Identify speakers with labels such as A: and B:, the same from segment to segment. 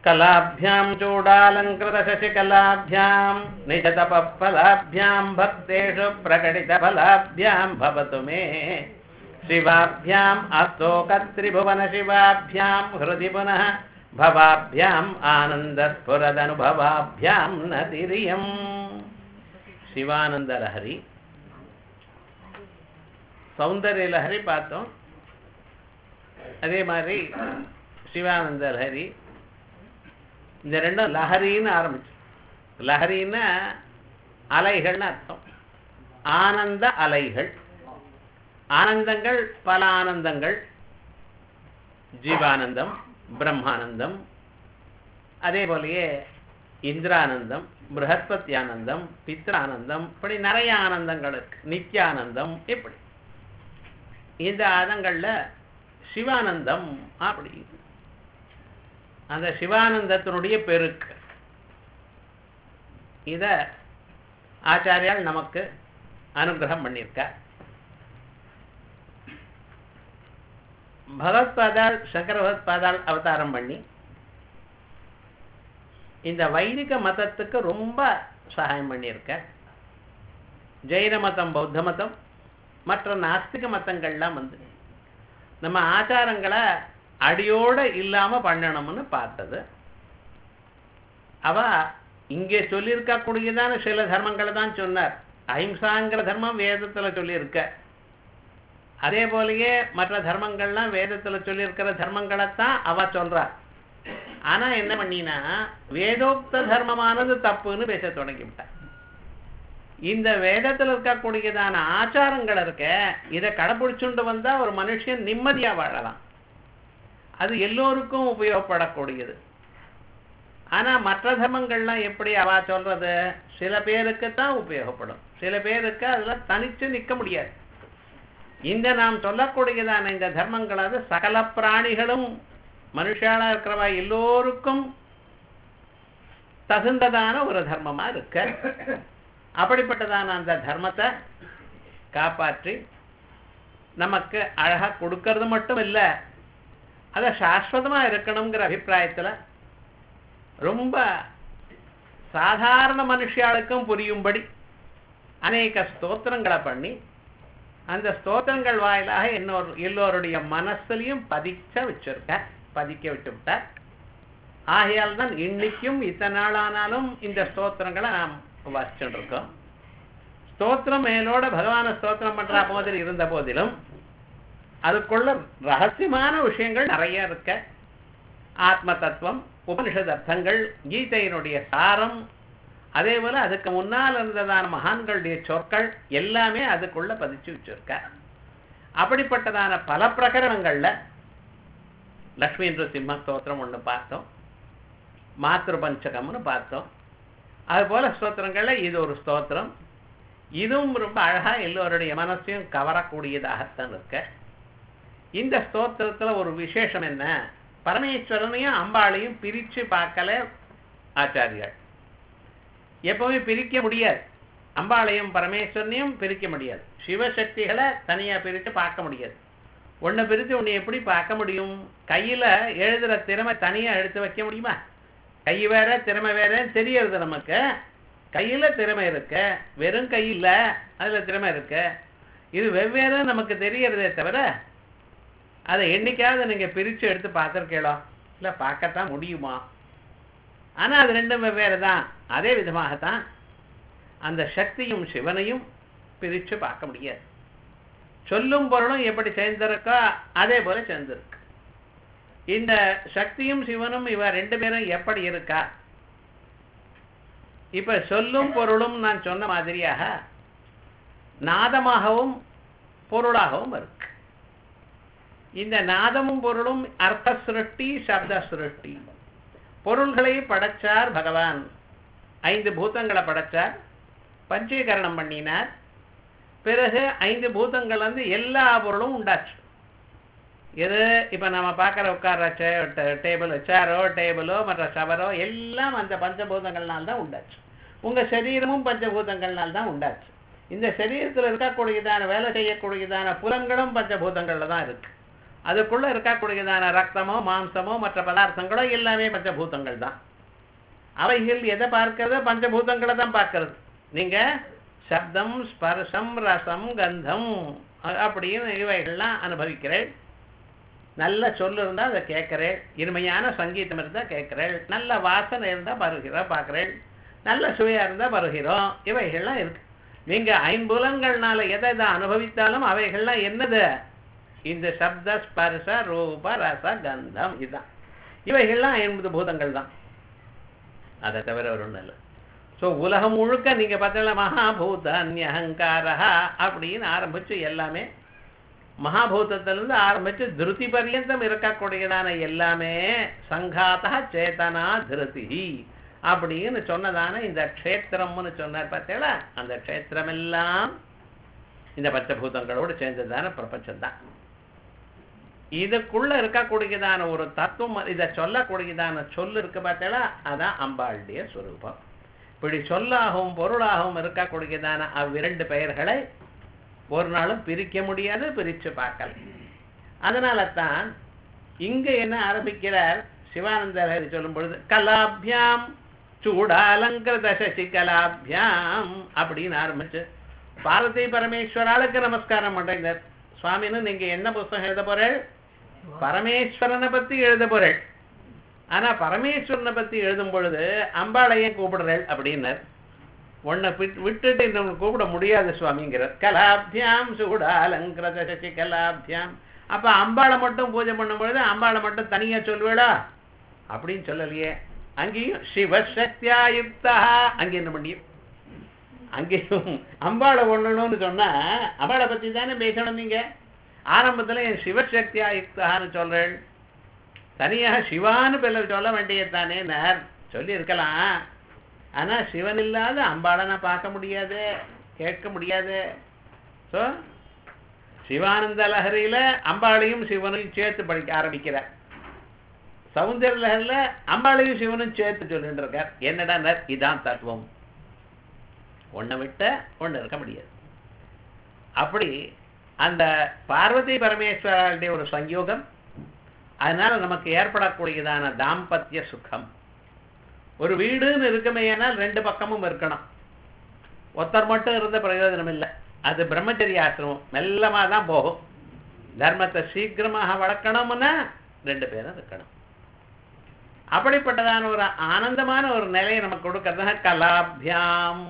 A: कलाभ्यां चूडालङ्कृतशशिकलाभ्यां निजतपफलाभ्यां भक्तेषु प्रकटितफलाभ्यां भवतु मे शिवाभ्याम् अस्तोकत्रिभुवनशिवाभ्यां हृदि पुनः भवाभ्याम् आनन्दस्फुरदनुभवाभ्यां नतिरियम् சிவானந்தலஹரி சௌந்தர்ய லஹரி பார்த்தோம் அதே மாதிரி சிவானந்த லஹரி இந்த ரெண்டும் லஹரின்னு ஆரம்பிச்சு லஹரின்னா அலைகள்னு அர்த்தம் ஆனந்த அலைகள் ஆனந்தங்கள் பல ஆனந்தங்கள் ஜீவானந்தம் பிரம்மானந்தம் அதே போலயே இந்திரானந்தம் பிரகஸ்பத்தியானந்தம் பித்ரானந்தம் இப்படி நிறைய ஆனந்தங்கள் இருக்கு நித்யானந்தம் இப்படி இந்த ஆனந்தங்கள்ல சிவானந்தம் அப்படி அந்த சிவானந்தத்தினுடைய பெருக்கு இத ஆச்சாரியால் நமக்கு அனுகிரகம் பண்ணியிருக்கார் பகவத்பாதால் சங்கர பகவத்பாதால் அவதாரம் பண்ணி இந்த வைதிக மதத்துக்கு ரொம்ப சகாயம் பண்ணியிருக்க ஜெயின மதம் பௌத்த மதம் மற்ற நாஸ்திக மதங்கள்லாம் வந்து நம்ம ஆச்சாரங்களை அடியோட இல்லாம பண்ணணும்னு பார்த்தது அவ இங்கே சொல்லியிருக்கக்கூடியதான சில தர்மங்களை தான் சொன்னார் அஹிம்சாங்கிற தர்மம் வேதத்துல சொல்லியிருக்க அதே போலயே மற்ற தர்மங்கள்லாம் வேதத்துல சொல்லியிருக்கிற தர்மங்களைத்தான் அவ சொல்றா ஆனா என்ன பண்ணினா வேதோக்த தர்மமானது தப்புன்னு பேச தொடங்கிவிட்டார் இந்த வேதத்துல இருக்கக்கூடியதான ஆச்சாரங்கள் இருக்க இதை கடைபிடிச்சுண்டு வந்தா ஒரு மனுஷன் நிம்மதியா வாழலாம் அது எல்லோருக்கும் உபயோகப்படக்கூடியது ஆனா மற்ற தர்மங்கள்லாம் எப்படி அவா சொல்றது சில பேருக்கு தான் உபயோகப்படும் சில பேருக்கு அதுல தனிச்சு நிக்க முடியாது இந்த நாம் சொல்லக்கூடியதான இந்த தர்மங்களாவது சகல பிராணிகளும் மனுஷாலா இருக்கிறவா எல்லோருக்கும் தகுந்ததான ஒரு தர்மமா இருக்க அப்படிப்பட்டதான அந்த தர்மத்தை காப்பாற்றி நமக்கு அழகா கொடுக்கறது மட்டும் இல்லை அதை சாஸ்வதமா இருக்கணுங்கிற அபிப்பிராயத்துல ரொம்ப சாதாரண மனுஷாளுக்கும் புரியும்படி அநேக ஸ்தோத்திரங்களை பண்ணி அந்த ஸ்தோத்திரங்கள் வாயிலாக இன்னொரு எல்லோருடைய மனசுலையும் பதிக்க வச்சிருக்க பதிக்க விட்டு விட்டார் ஆகையால் தான் இன்னைக்கும் இத்தனை நாள் ஆனாலும் இந்த ஸ்தோத்திரங்களை நாம் வச்சுட்டு இருக்கோம் ஸ்தோத்திரம் மேலோட பகவான ஸ்தோத்திரம் பண்ற மாதிரி இருந்த போதிலும் அதுக்குள்ள ரகசியமான விஷயங்கள் நிறைய இருக்க ஆத்ம தத்துவம் உபனிஷத் அர்த்தங்கள் கீதையினுடைய சாரம் அதே போல அதுக்கு முன்னால் இருந்ததான மகான்களுடைய சொற்கள் எல்லாமே அதுக்குள்ள பதிச்சு வச்சிருக்க அப்படிப்பட்டதான பல பிரகரணங்கள்ல லக்ஷ்மி சிம்ம ஸ்தோத்திரம் ஒண்ணு பார்த்தோம் மாத்திரு பஞ்சகம்னு பார்த்தோம் அது போல ஸ்தோத்திரங்கள்ல இது ஒரு ஸ்தோத்திரம் இதுவும் ரொம்ப அழகா எல்லோருடைய மனசையும் கவரக்கூடியதாகத்தான் இருக்க இந்த ஸ்தோத்திரத்துல ஒரு விசேஷம் என்ன பரமேஸ்வரனையும் அம்பாளையும் பிரிச்சு பார்க்கல ஆச்சாரியார் எப்பவுமே பிரிக்க முடியாது அம்பாளையும் பரமேஸ்வரனையும் பிரிக்க முடியாது சிவசக்திகளை தனியா பிரித்து பார்க்க முடியாது ஒன்றை பிரித்து ஒன்று எப்படி பார்க்க முடியும் கையில எழுதுற திறமை தனியா எடுத்து வைக்க முடியுமா கை வேற திறமை வேறன்னு தெரியறது நமக்கு கையில திறமை இருக்க வெறும் கையில் அதுல திறமை இருக்க இது வெவ்வேறு நமக்கு தெரியறதே தவிர அதை என்னைக்காவது நீங்க பிரிச்சு எடுத்து பார்த்துருக்கீங்களோ இல்ல பார்க்கத்தான் முடியுமா ஆனா அது ரெண்டும் வெவ்வேறு தான் அதே விதமாகத்தான் அந்த சக்தியும் சிவனையும் பிரிச்சு பார்க்க முடியாது சொல்லும் பொருளும் எப்படி சேர்ந்திருக்கோ அதே போல சேர்ந்திருக்கு இந்த சக்தியும் சிவனும் இவ ரெண்டு பேரும் எப்படி இருக்கா இப்ப சொல்லும் பொருளும் நான் சொன்ன மாதிரியாக நாதமாகவும் பொருளாகவும் இருக்கு இந்த நாதமும் பொருளும் அர்த்த சுருட்டி சப்த சுருட்டி பொருள்களை படைச்சார் பகவான் ஐந்து பூதங்களை படைச்சார் பஞ்சீகரணம் பண்ணினார் பிறகு ஐந்து பூதங்கள் வந்து எல்லா பொருளும் உண்டாச்சு எது இப்ப நம்ம பார்க்குற உட்கார்ற டேபிள் சேரோ டேபிளோ மற்ற சவரோ எல்லாம் அந்த பஞ்சபூதங்கள்னால் தான் உண்டாச்சு உங்க சரீரமும் பஞ்சபூதங்கள்னால் தான் உண்டாச்சு இந்த சரீரத்தில் இருக்கக்கூடியதான வேலை செய்யக்கூடியதான புலன்களும் பஞ்சபூதங்கள்ல தான் இருக்கு அதுக்குள்ள இருக்கக்கூடியதான ரத்தமோ மாம்சமோ மற்ற பதார்த்தங்களோ எல்லாமே பஞ்சபூதங்கள் தான் அவைகள் எதை பார்க்கறது பஞ்சபூதங்களை தான் பார்க்கறது நீங்க சப்தம் ஸ்பர்சம் ரசம் கந்தம் அ- அப்படின்னு இவைகள்லாம் அனுபவிக்கிறேன் நல்ல சொல்லு இருந்தா அதை கேட்கிறேன் இனிமையான சங்கீதம் இருந்தா கேட்கிறேன் நல்ல வாசனை இருந்தா வருகிறோம் பார்க்கிறேன் நல்ல சுவையா இருந்தா வருகிறோம் இவைகள்லாம் இருக்கு நீங்க ஐம்புலங்கள்னால எதை எதை அனுபவித்தாலும் அவைகள்லாம் என்னது இந்த சப்த ஸ்பர்ச ரூப ரச கந்தம் இதுதான் இவைகள்லாம் ஐம்பது பூதங்கள் தான் அதை தவிர ஒரு ஒன்றும் இல்லை ஸோ உலகம் முழுக்க நீங்க பார்த்தீங்கன்னா மகாபூத அந்யஹங்காரா அப்படின்னு ஆரம்பிச்சு எல்லாமே மகாபூதத்திலிருந்து ஆரம்பிச்சு திருதி பர்யந்தம் இருக்கக்கூடியதான எல்லாமே சங்காதா சேதனா திருதி அப்படின்னு சொன்னதான இந்த க்ஷேத்திரம்னு சொன்னார் பார்த்தீங்களா அந்த க்ஷேத்திரம் எல்லாம் இந்த பஞ்சபூதங்களோடு சேர்ந்ததான பிரபஞ்சம் தான் இதுக்குள்ள இருக்கக்கூடியதான ஒரு தத்துவம் இதை சொல்லக்கூடியதான சொல்லு இருக்கு பார்த்தீங்களா அதான் அம்பாளுடைய ஸ்வரூபம் இப்படி சொல்லாகவும் பொருளாகவும் இருக்கக்கூடியதான அவ்விரண்டு பெயர்களை ஒரு நாளும் பிரிக்க முடியாது பிரிச்சு பார்க்கல அதனால தான் இங்க என்ன ஆரம்பிக்கிறார் சிவானந்தர் சொல்லும் பொழுது கலாபியாம் சூடாலங்கிருத சசி கலாபியாம் அப்படின்னு ஆரம்பிச்சு பாரதி பரமேஸ்வராளுக்கு நமஸ்காரம் பண்றீங்க சுவாமின்னு நீங்க என்ன புஸ்தகம் எழுத போறேள் பரமேஸ்வரனை பத்தி எழுத போறேள் ஆனா பரமேஸ்வரனை பத்தி எழுதும் பொழுது அம்பாளையே கூப்பிடுறேள் அப்படின்னார் உன்னை விட்- விட்டுட்டு இன்னொன்னு கூப்பிட முடியாது சுவாமிங்கிறார் கலாபியாம் சூடாலங்கிருத சசி கலாபியாம் அப்ப அம்பாளை மட்டும் பூஜை பண்ணும் பொழுது அம்பாளை மட்டும் தனியா சொல்லுவேளா அப்படின்னு சொல்லலையே அங்கேயும் சிவசக்தியா யுக்தா அங்கே என்ன பண்ணியும் அங்கேயும் அம்பாளை ஒண்ணணும்னு சொன்னா அம்பாளை பத்தி தானே பேசணும் நீங்க ஆரம்பத்துல என் சிவசக்தியா யுக்தான்னு சொல்றேன் தனியா சிவான்னு பிள்ளை சொல்ல வேண்டியதுதானே நான் சொல்லி இருக்கலாம் ஆனா சிவன் இல்லாத அம்பாளை நான் பார்க்க முடியாது கேட்க முடியாது ஸோ சிவானந்த லஹரியில அம்பாளையும் சிவனையும் சேர்த்து படிக்க ஆரம்பிக்கிறார் சௌந்தர லஹரில அம்பாளையும் சிவனும் சேர்த்து சொல்லிட்டு இருக்கார் என்னடா இதான் தத்துவம் ஒண்ணை விட்ட ஒண்ணு இருக்க முடியாது அப்படி அந்த பார்வதி பரமேஸ்வரருடைய ஒரு சங்கயோகம் அதனால நமக்கு ஏற்படக்கூடியதான தாம்பத்திய சுகம் ஒரு வீடுன்னு இருக்குமேயானால் ரெண்டு பக்கமும் இருக்கணும் ஒருத்தர் மட்டும் இருந்த பிரயோஜனம் இல்லை அது பிரம்மச்சரிய ஆசிரமம் மெல்லமாக தான் போகும் தர்மத்தை சீக்கிரமாக வளர்க்கணும்னா ரெண்டு பேரும் இருக்கணும் அப்படிப்பட்டதான ஒரு ஆனந்தமான ஒரு நிலையை நமக்கு கொடுக்கறதுனா கலாபியாம்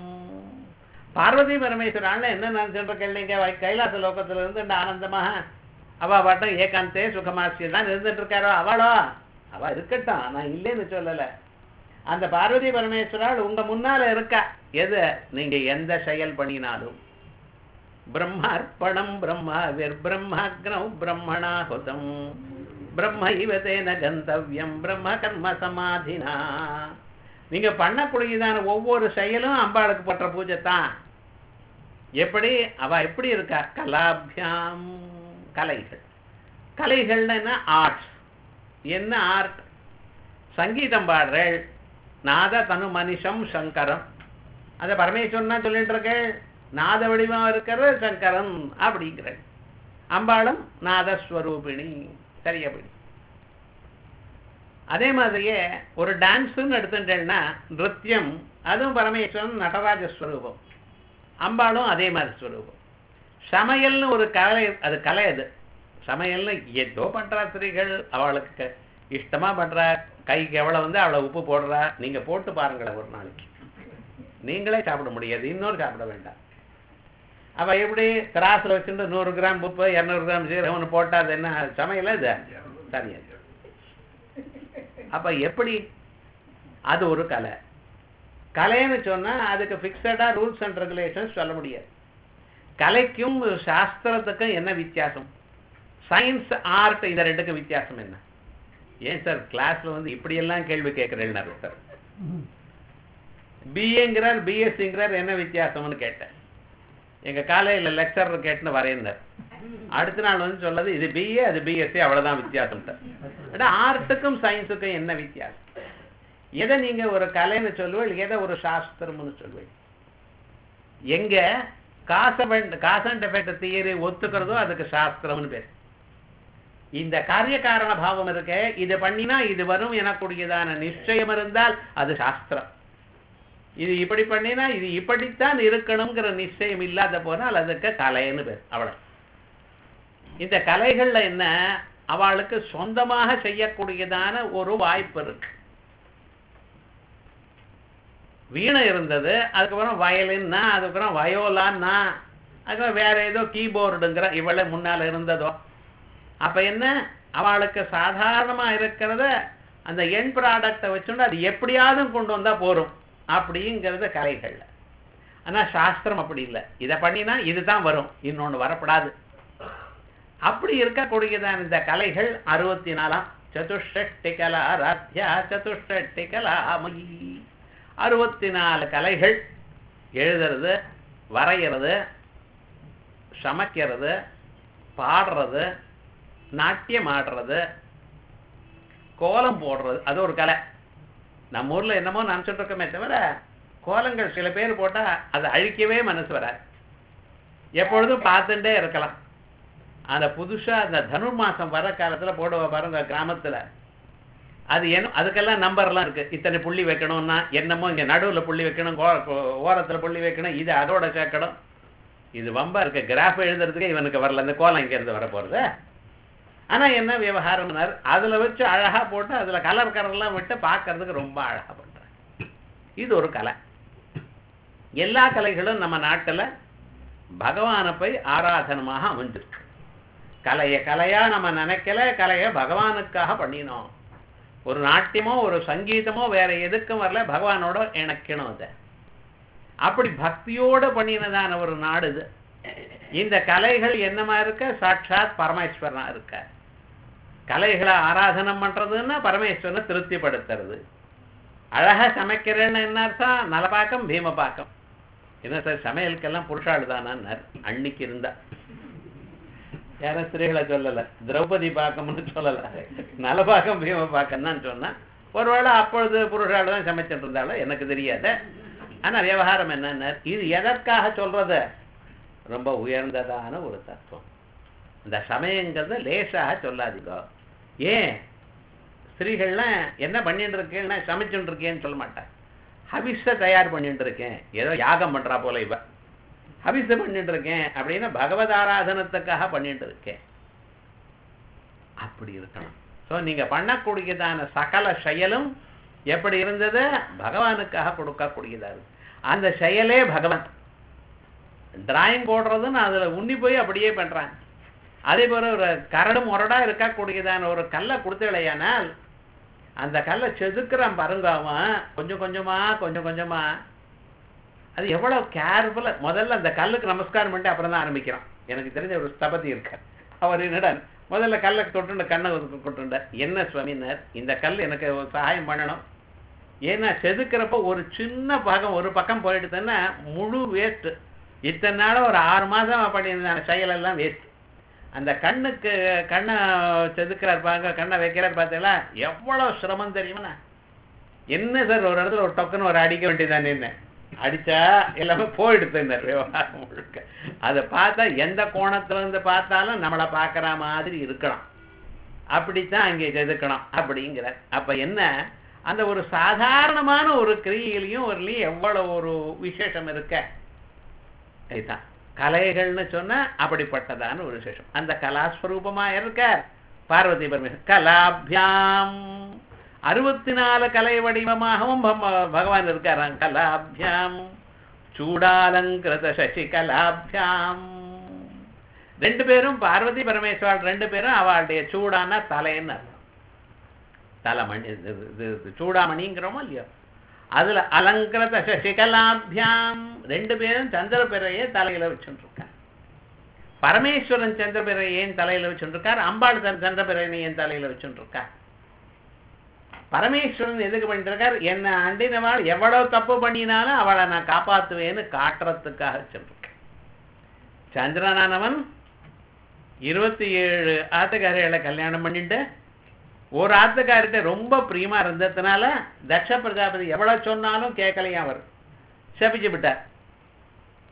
A: பார்வதி பரமேஸ்வரால என்ன நினைச்சுட்டு கேள்விங்க கைலாச லோகத்துல இருந்து இந்த ஆனந்தமாக அவ பாட்டம் ஏகாந்தே சுகமாசி தான் இருந்துட்டு இருக்காரோ அவளோ அவ இருக்கட்டும் நான் இல்லைன்னு சொல்லல அந்த பார்வதி பரமேஸ்வரால் உங்க முன்னால இருக்கா எது நீங்க எந்த செயல் பண்ணினாலும் பிரம்மார்ப்பணம் பிரம்மா விர்பிரம்மாக்னௌ பிரம்மணாஹுதம் பிரம்ம இவதேன கந்தவ்யம் பிரம்ம கர்ம சமாதினா நீங்க பண்ணக்கூடியதான ஒவ்வொரு செயலும் அம்பாளுக்கு பற்ற பூஜை தான் எப்படி அவ எப்படி இருக்கா கலாபியாம் கலைகள் கலைகள்னா என்ன ஆர்ட்ஸ் என்ன ஆர்ட் சங்கீதம் பாடுறேள் நாத தனு மனிஷம் சங்கரம் அதை பரமேஸ்வரன் தான் சொல்லிட்டு இருக்கேள் நாத வடிவம் இருக்கிற சங்கரன் அப்படிங்கிறேள் அம்பாளும் நாதஸ்வரூபிணி சரியபடி அதே மாதிரியே ஒரு டான்ஸுன்னு எடுத்துட்டேன்னா நிருத்தியம் அதுவும் பரமேஸ்வரன் நடராஜ ஸ்வரூபம் அம்பாளும் அதே மாதிரி ஸ்வரூபம் சமையல்னு ஒரு கலை அது கலை அது சமையல்னு ஏதோ பண்றா ஸ்திரீகள் அவளுக்கு க- இஷ்டமா பண்றா கைக்கு எவ்வளவு வந்து அவ்வளவு உப்பு போடுறா நீங்க போட்டு பாருங்களேன் ஒரு நாளைக்கு நீங்களே சாப்பிட முடியாது இன்னொரு சாப்பிட வேண்டாம் அவ எப்படி திராசுல வச்சுட்டு நூறு கிராம் உப்பு இரநூறு கிராம் சீரகம்னு போட்டா அது என்ன சமையல இது சரியா அப்ப எப்படி அது ஒரு கலை கலைன்னு சொன்னா அதுக்கு ஃபிக்ஸடா ரூல்ஸ் அண்ட் ரெகுலேஷன்ஸ் சொல்ல முடியாது கலைக்கும் சாஸ்திரத்துக்கும் என்ன வித்தியாசம் சயின்ஸ் ஆர்ட் இந்த ரெண்டுக்கும் வித்தியாசம் என்ன ஏன் சார் கிளாஸ்ல வந்து இப்படியெல்லாம் கேள்வி கேட்கிறேன் சார் பிஏங்கிறார் பிஎஸ்சிங்கிறார் என்ன வித்தியாசம்னு கேட்டேன் எங்க காலையில லெக்சர் கேட்டுன்னு வரேன்னார் அடுத்த நாள் வந்து சொல்லது இது பிஏ அது பிஎஸ்சி அவ்வளவுதான் வித்தியாசம் ஆர்ட்டுக்கும் சயின்ஸுக்கும் என்ன வித்தியாசம் எதை நீங்க ஒரு கலைன்னு சொல்லுவீள் எதை ஒரு சாஸ்திரம்னு சொல்லுவீள் எங்க காச காஸ் அண்ட் எஃபெக்ட் தியரி ஒத்துக்கிறதோ அதுக்கு சாஸ்திரம்னு பேர் இந்த காரிய காரண பாவம் இருக்க இது பண்ணினா இது வரும் எனக்கூடியதான நிச்சயம் இருந்தால் அது சாஸ்திரம் இது இப்படி பண்ணினா இது இப்படித்தான் இருக்கணுங்கிற நிச்சயம் இல்லாத போனால் அதுக்கு கலைன்னு பேர் அவ்வளவு இந்த கலைகள்ல என்ன அவளுக்கு சொந்தமாக செய்யக்கூடியதான ஒரு வாய்ப்பு இருக்கு வீணை இருந்தது அதுக்கப்புறம் வயலின்னா அதுக்கப்புறம் வயோலான்னா அதுக்கப்புறம் வேற ஏதோ கீபோர்டுங்கிற இவளை முன்னால இருந்ததோ அப்ப என்ன அவளுக்கு சாதாரணமா இருக்கிறத அந்த என் ப்ராடக்டை வச்சுட்டு அது எப்படியாவது கொண்டு வந்தா போரும் அப்படிங்கிறது கலைகள்ல ஆனா சாஸ்திரம் அப்படி இல்லை இதை பண்ணினா இதுதான் வரும் இன்னொன்னு வரப்படாது அப்படி இருக்கக்கூடியதான் இந்த கலைகள் அறுபத்தி நாலாம் சதுஷ்டி கலா ராத்யா சதுஷ்டி கலாமயி அறுபத்தி நாலு கலைகள் எழுதுறது வரைகிறது சமைக்கிறது பாடுறது நாட்டியம் ஆடுறது கோலம் போடுறது அது ஒரு கலை நம்ம ஊர்ல என்னமோ நினைச்சிட்டு இருக்கோமே தவிர கோலங்கள் சில பேர் போட்டா அதை அழிக்கவே மனசு வராது எப்பொழுதும் பார்த்துட்டே இருக்கலாம் அந்த புதுசா அந்த தனுர் மாசம் வர காலத்துல போடுவ பாருங்க கிராமத்துல அது என்ன அதுக்கெல்லாம் நம்பர்லாம் இருக்கு இத்தனை புள்ளி வைக்கணும்னா என்னமோ இங்க நடுவுல புள்ளி வைக்கணும் கோ- கோ- ஓரத்துல புள்ளி வைக்கணும் இது அதோட சேர்க்கணும் இது வம்பா இருக்கு கிராஃப் எழுதுறதுக்கே இவனுக்கு வரல இந்த கோலம் இங்க இருந்து வர போறது ஆனா என்ன விவகாரம்னார் அதுல வச்சு அழகா போட்டு அதுல கலர் கலர்லாம் விட்டு பார்க்கறதுக்கு ரொம்ப அழகா பண்றாங்க இது ஒரு கலை எல்லா கலைகளும் நம்ம நாட்டுல பகவானை போய் ஆராதனமாக அமைஞ்சிருக்கு கலையை கலையா நம்ம நினைக்கல கலையை பகவானுக்காக பண்ணினோம் ஒரு நாட்டியமோ ஒரு சங்கீதமோ வேற எதுக்கும் வரல பகவானோட இணைக்கணும் அதை அப்படி பக்தியோட பண்ணினதான ஒரு நாடு இது இந்த கலைகள் என்னமா இருக்க சாட்சாத் பரமேஸ்வரனா இருக்க கலைகளை ஆராதனம் பண்றதுன்னா பரமேஸ்வரனை திருப்திப்படுத்துறது அழகா சமைக்கிறேன்னு என்ன அர்த்தம் நலபாக்கம் பீமபாக்கம் என்ன சார் சமையலுக்கெல்லாம் புருஷாள் தானான்னார் அன்னைக்கு இருந்தா யாரும் ஸ்திரீகளை சொல்லல திரௌபதி பாக்கம்னு சொல்லல நலபாக்கம் பீம பாக்கம் தான் சொன்னா ஒருவேளை அப்பொழுது புருஷாள் தான் சமைச்சிட்டு இருந்தாலும் எனக்கு தெரியாது ஆனா விவகாரம் என்னன்னா இது எதற்காக சொல்றது ரொம்ப உயர்ந்ததான ஒரு தத்துவம் இந்த சமயங்கிறத லேசாக சொல்லாதீங்க ஏன் ஸ்திரீகள்லாம் என்ன பண்ணிட்டு இருக்கேன்னா சமைச்சுட்டு இருக்கேன்னு சொல்ல மாட்டேன் ஹவிஸை தயார் பண்ணிட்டு இருக்கேன் ஏதோ யாகம் பண்றா போல இவ ஹவிஸை பண்ணிட்டு இருக்கேன் அப்படின்னா பகவத் ஆராதனத்துக்காக பண்ணிட்டு இருக்கேன் அப்படி இருக்கணும் ஸோ நீங்க பண்ணக்கூடியதான சகல செயலும் எப்படி இருந்தது பகவானுக்காக கொடுக்கக்கூடியதா இருக்கு அந்த செயலே பகவான் டிராயிங் போடுறதுன்னு அதுல உன்னி போய் அப்படியே பண்றாங்க அதே போல ஒரு கரடு முரடா இருக்கக்கூடியதான ஒரு கல்லை கொடுத்தலையானால் அந்த கல்லை செதுக்குறான் பாருங்க அவன் கொஞ்சம் கொஞ்சமா கொஞ்சம் கொஞ்சமா அது எவ்வளவு கேர்ஃபுல்லா முதல்ல அந்த கல்லுக்கு நமஸ்காரம் பண்ணிட்டு அப்புறம் தான் ஆரம்பிக்கிறான் எனக்கு தெரிஞ்ச ஒரு ஸ்தபதி இருக்கார் அவர் என்னடா முதல்ல கல்லை தொட்டுண்டு கண்ணை கொட்டுண்டார் என்ன சுவாமினார் இந்த கல் எனக்கு ஒரு சகாயம் பண்ணணும் ஏன்னா செதுக்கிறப்போ ஒரு சின்ன பாகம் ஒரு பக்கம் போயிடுதுன்னா முழு வேஸ்ட் இத்தனை நாளும் ஒரு ஆறு மாதம் பண்ணியிருந்த செயலெல்லாம் வேஸ்ட் அந்த கண்ணுக்கு கண்ணை செதுக்கிறார் பாருங்க கண்ணை வைக்கிறார் பார்த்தீங்களா எவ்வளவு சிரமம் தெரியுமா என்ன சார் ஒரு இடத்துல ஒரு டொக்குன்னு ஒரு அடிக்க வேண்டியதானே என்ன அடிச்சா எல்லாமே போயிடுதுன்னார் விவகாரம் முழுக்க அதை பார்த்தா எந்த கோணத்துல இருந்து பார்த்தாலும் நம்மளை பார்க்குற மாதிரி இருக்கணும் அப்படித்தான் அங்கே செதுக்கணும் அப்படிங்கிற அப்ப என்ன அந்த ஒரு சாதாரணமான ஒரு கிரியையிலையும் ஒருலையும் எவ்வளவு ஒரு விசேஷம் இருக்க இதுதான் கலைகள்னு சொன்னா அப்படிப்பட்டதான ஒரு விசேஷம் அந்த கலாஸ்வரூபமா இருக்க பார்வதி பரமேஸ்வரன் கலாபியாம் அறுபத்தி நாலு கலை வடிவமாகவும் பம்ம- பகவான் இருக்காராம் கலாபியாம் சூடாலங்கிருத சசி கலாபியாம் ரெண்டு பேரும் பார்வதி பரமேஸ்வரன் ரெண்டு பேரும் அவளுடைய சூடான தலைன்னு அர்த்தம் தலைமணி இது இது- இது சூடாமணிங்கிறோமோ இல்லையோ அதுல அலங்கிருத சசிகலாபியாம் ரெண்டு பேரும் சந்திரபிறையை தலையில வச்சுட்டு இருக்காங்க பரமேஸ்வரன் சந்திரபிறையை ஏன் தலையில வச்சுட்டு இருக்கார் அம்பாள் தன் சந்திரபிறையை ஏன் தலையில வச்சுட்டு இருக்கார் பரமேஸ்வரன் எதுக்கு பண்ணிட்டு இருக்கார் என்ன அண்டினவாள் எவ்வளவு தப்பு பண்ணினாலும் அவளை நான் காப்பாத்துவேன்னு காட்டுறதுக்காக வச்சுருக்கேன் சந்திரனானவன் இருபத்தி ஏழு ஆத்துக்காரிகளை கல்யாணம் பண்ணிட்டு ஒரு ஆத்துக்காரிட்ட ரொம்ப பிரியமா இருந்ததுனால தட்ச பிரஜாபதி எவ்வளவு சொன்னாலும் கேட்கலையா அவர் சபிச்சு விட்டார்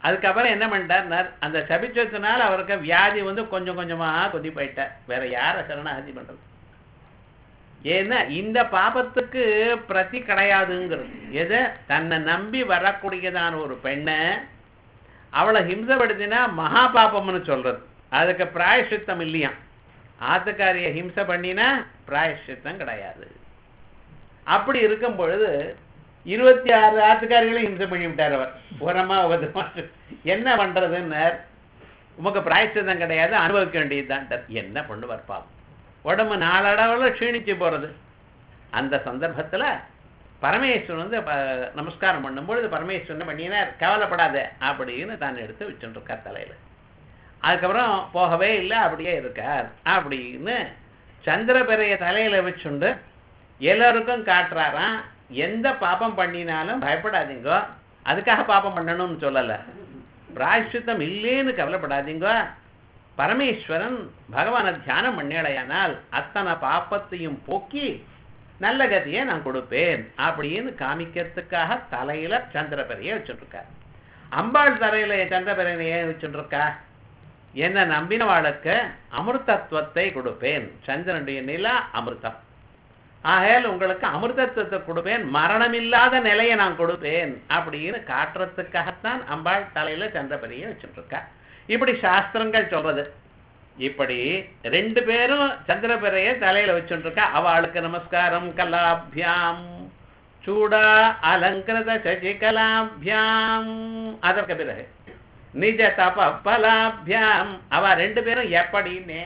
A: அதுக்கப்புறம் என்ன பண்ணிட்டார் அந்த சபிச்சதுனால அவருக்கு வியாதி வந்து கொஞ்சம் கொஞ்சமா கொதி போயிட்டார் வேற யார சரணாகதி பண்றது ஏன்னா இந்த பாபத்துக்கு பிரதி கிடையாதுங்கிறது எது தன்னை நம்பி வரக்கூடியதான ஒரு பெண்ணை அவளை ஹிம்சப்படுத்தினா மகா பாபம்னு சொல்றது அதுக்கு பிராயசித்தம் இல்லையா ஆத்துக்காரிய ஹிம்சை பண்ணினா பிராயசித்தம் கிடையாது அப்படி இருக்கும் பொழுது இருபத்தி ஆறு ஆத்துக்காரிகளையும் ஹிம்சை பண்ணி விட்டார் அவர் உரமா உபதமா என்ன பண்றதுன்னார் உமக்கு பிராயசித்தம் கிடையாது அனுபவிக்க வேண்டியதுதான் என்ன பண்ணுவார் பாவம் உடம்பு நாளடவில் க்ஷீணிச்சு போறது அந்த சந்தர்ப்பத்துல பரமேஸ்வரன் வந்து ப- நமஸ்காரம் பண்ணும்பொழுது பரமேஸ்வரன் பண்ணினார் கவலைப்படாத அப்படின்னு தான் எடுத்து வச்சுட்டு இருக்கார் தலையில அதுக்கப்புறம் போகவே இல்லை அப்படியே இருக்கார் அப்படின்னு சந்திரபிறைய தலையில வச்சுண்டு எல்லாருக்கும் காட்டுறாராம் எந்த பாபம் பண்ணினாலும் பயப்படாதீங்க அதுக்காக பாபம் பண்ணணும்னு சொல்லல பிராயஷ்சித்தம் இல்லைன்னு கவலைப்படாதீங்க பரமேஸ்வரன் பகவானை தியானம் பண்ணேடையானால் அத்தனை பாப்பத்தையும் போக்கி நல்ல கதியை நான் கொடுப்பேன் அப்படின்னு காமிக்கிறதுக்காக தலையில சந்திரபிறையை வச்சுருக்கார் அம்பாள் தலையில சந்திரபிறையை ஏன் வச்சுருக்கா என்ன நம்பினவாளுக்கு அமிர்தத்துவத்தை கொடுப்பேன் சந்திரனுடைய நிலா அமிர்தம் ஆகையால் உங்களுக்கு அமிர்தத்துவத்தை கொடுப்பேன் மரணமில்லாத நிலையை நான் கொடுப்பேன் அப்படின்னு காட்டுறதுக்காகத்தான் அம்பாள் தலையில சந்திரபரியை வச்சுருக்கா இப்படி சாஸ்திரங்கள் சொல்றது இப்படி ரெண்டு பேரும் சந்திரபிறைய தலையில வச்சுருக்கா அவளுக்கு நமஸ்காரம் கலாபியாம் சூடா அலங்கிருத சசிகலாபியாம் அதற்கு பிறகு நிஜ தப பலாபியாம் அவ ரெண்டு பேரும் எப்படின்னு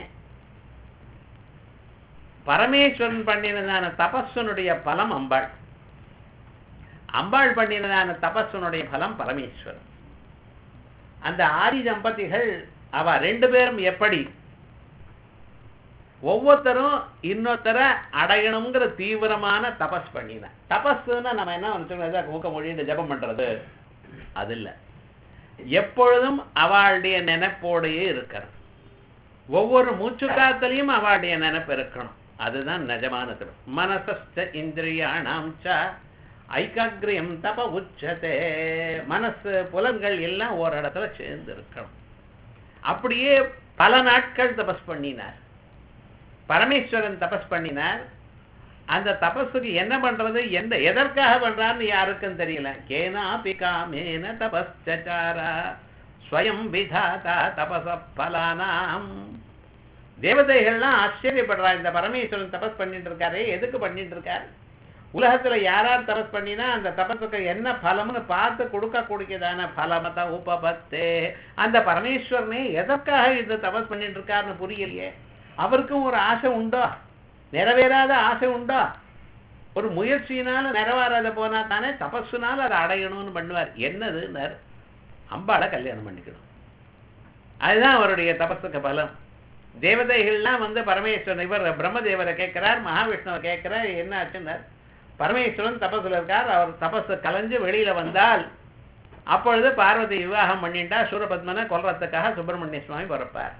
A: பரமேஸ்வரன் பண்ணினதான தபஸ்வனுடைய பலம் அம்பாள் அம்பாள் பண்ணினதான தபஸ்வனுடைய பலம் பரமேஸ்வரன் அந்த ஆதி தம்பதிகள் அவ ரெண்டு பேரும் எப்படி ஒவ்வொருத்தரும் இன்னொருத்தரை அடையணுங்கிற தீவிரமான தபஸ் பண்ணின தபஸ்ன்னா நம்ம என்ன நினைச்சோம் மூக்க மொழின்னு ஜபம் பண்றது அது இல்ல எப்பொழுதும் அவளுடைய நினைப்போடையே இருக்கிறது ஒவ்வொரு மூச்சு காத்துலையும் அவளுடைய நினைப்பு இருக்கணும் அதுதான் நிஜமான தபம் மனசஸ்த இந்திரியாணாம் ச ஐகாகிரியம் தப உச்சதே மனசு புலன்கள் எல்லாம் ஒரு இடத்துல சேர்ந்து இருக்கணும் அப்படியே பல நாட்கள் தபஸ் பண்ணினார் பரமேஸ்வரன் தபஸ் பண்ணினார் அந்த தபஸுக்கு என்ன பண்றது எந்த எதற்காக பண்றான்னு யாருக்கும் தெரியல கேனா பிகாமேன தபஸ்சாரா ஸ்வயம் விதாதா தபச பலானாம் தேவதைகள்லாம் ஆச்சரியப்படுறா இந்த பரமேஸ்வரன் தபஸ் பண்ணிட்டு இருக்காரே எதுக்கு பண்ணிட்டு இருக்காரு உலகத்துல யாரார் தபஸ் பண்ணினா அந்த தபஸுக்கு என்ன பலம்னு பார்த்து கொடுக்க கூடியதான பலமத உபபத்தே அந்த பரமேஸ்வரனே எதற்காக இந்த தபஸ் பண்ணிட்டு இருக்காருன்னு புரியலையே அவருக்கும் ஒரு ஆசை உண்டோ நிறைவேறாத ஆசை உண்டோ ஒரு முயற்சியினால நிறைவேறாத போனா தானே தபஸுனால அதை அடையணும்னு பண்ணுவார் என்னதுன்னார் அம்பாளை கல்யாணம் பண்ணிக்கணும் அதுதான் அவருடைய தபஸுக்கு பலம் தேவதைகள்லாம் வந்து பரமேஸ்வரன் இவர் பிரம்மதேவரை கேட்கிறார் மகாவிஷ்ணுவை கேட்கிறார் என்ன ஆச்சுன்னார் பரமேஸ்வரன் தபஸ்ல இருக்கார் அவர் தபஸ் கலைஞ்சு வெளியில வந்தால் அப்பொழுது பார்வதி விவாகம் பண்ணிட்டா சூரபத்மனை கொல்றதுக்காக சுப்பிரமணிய சுவாமி பிறப்பார்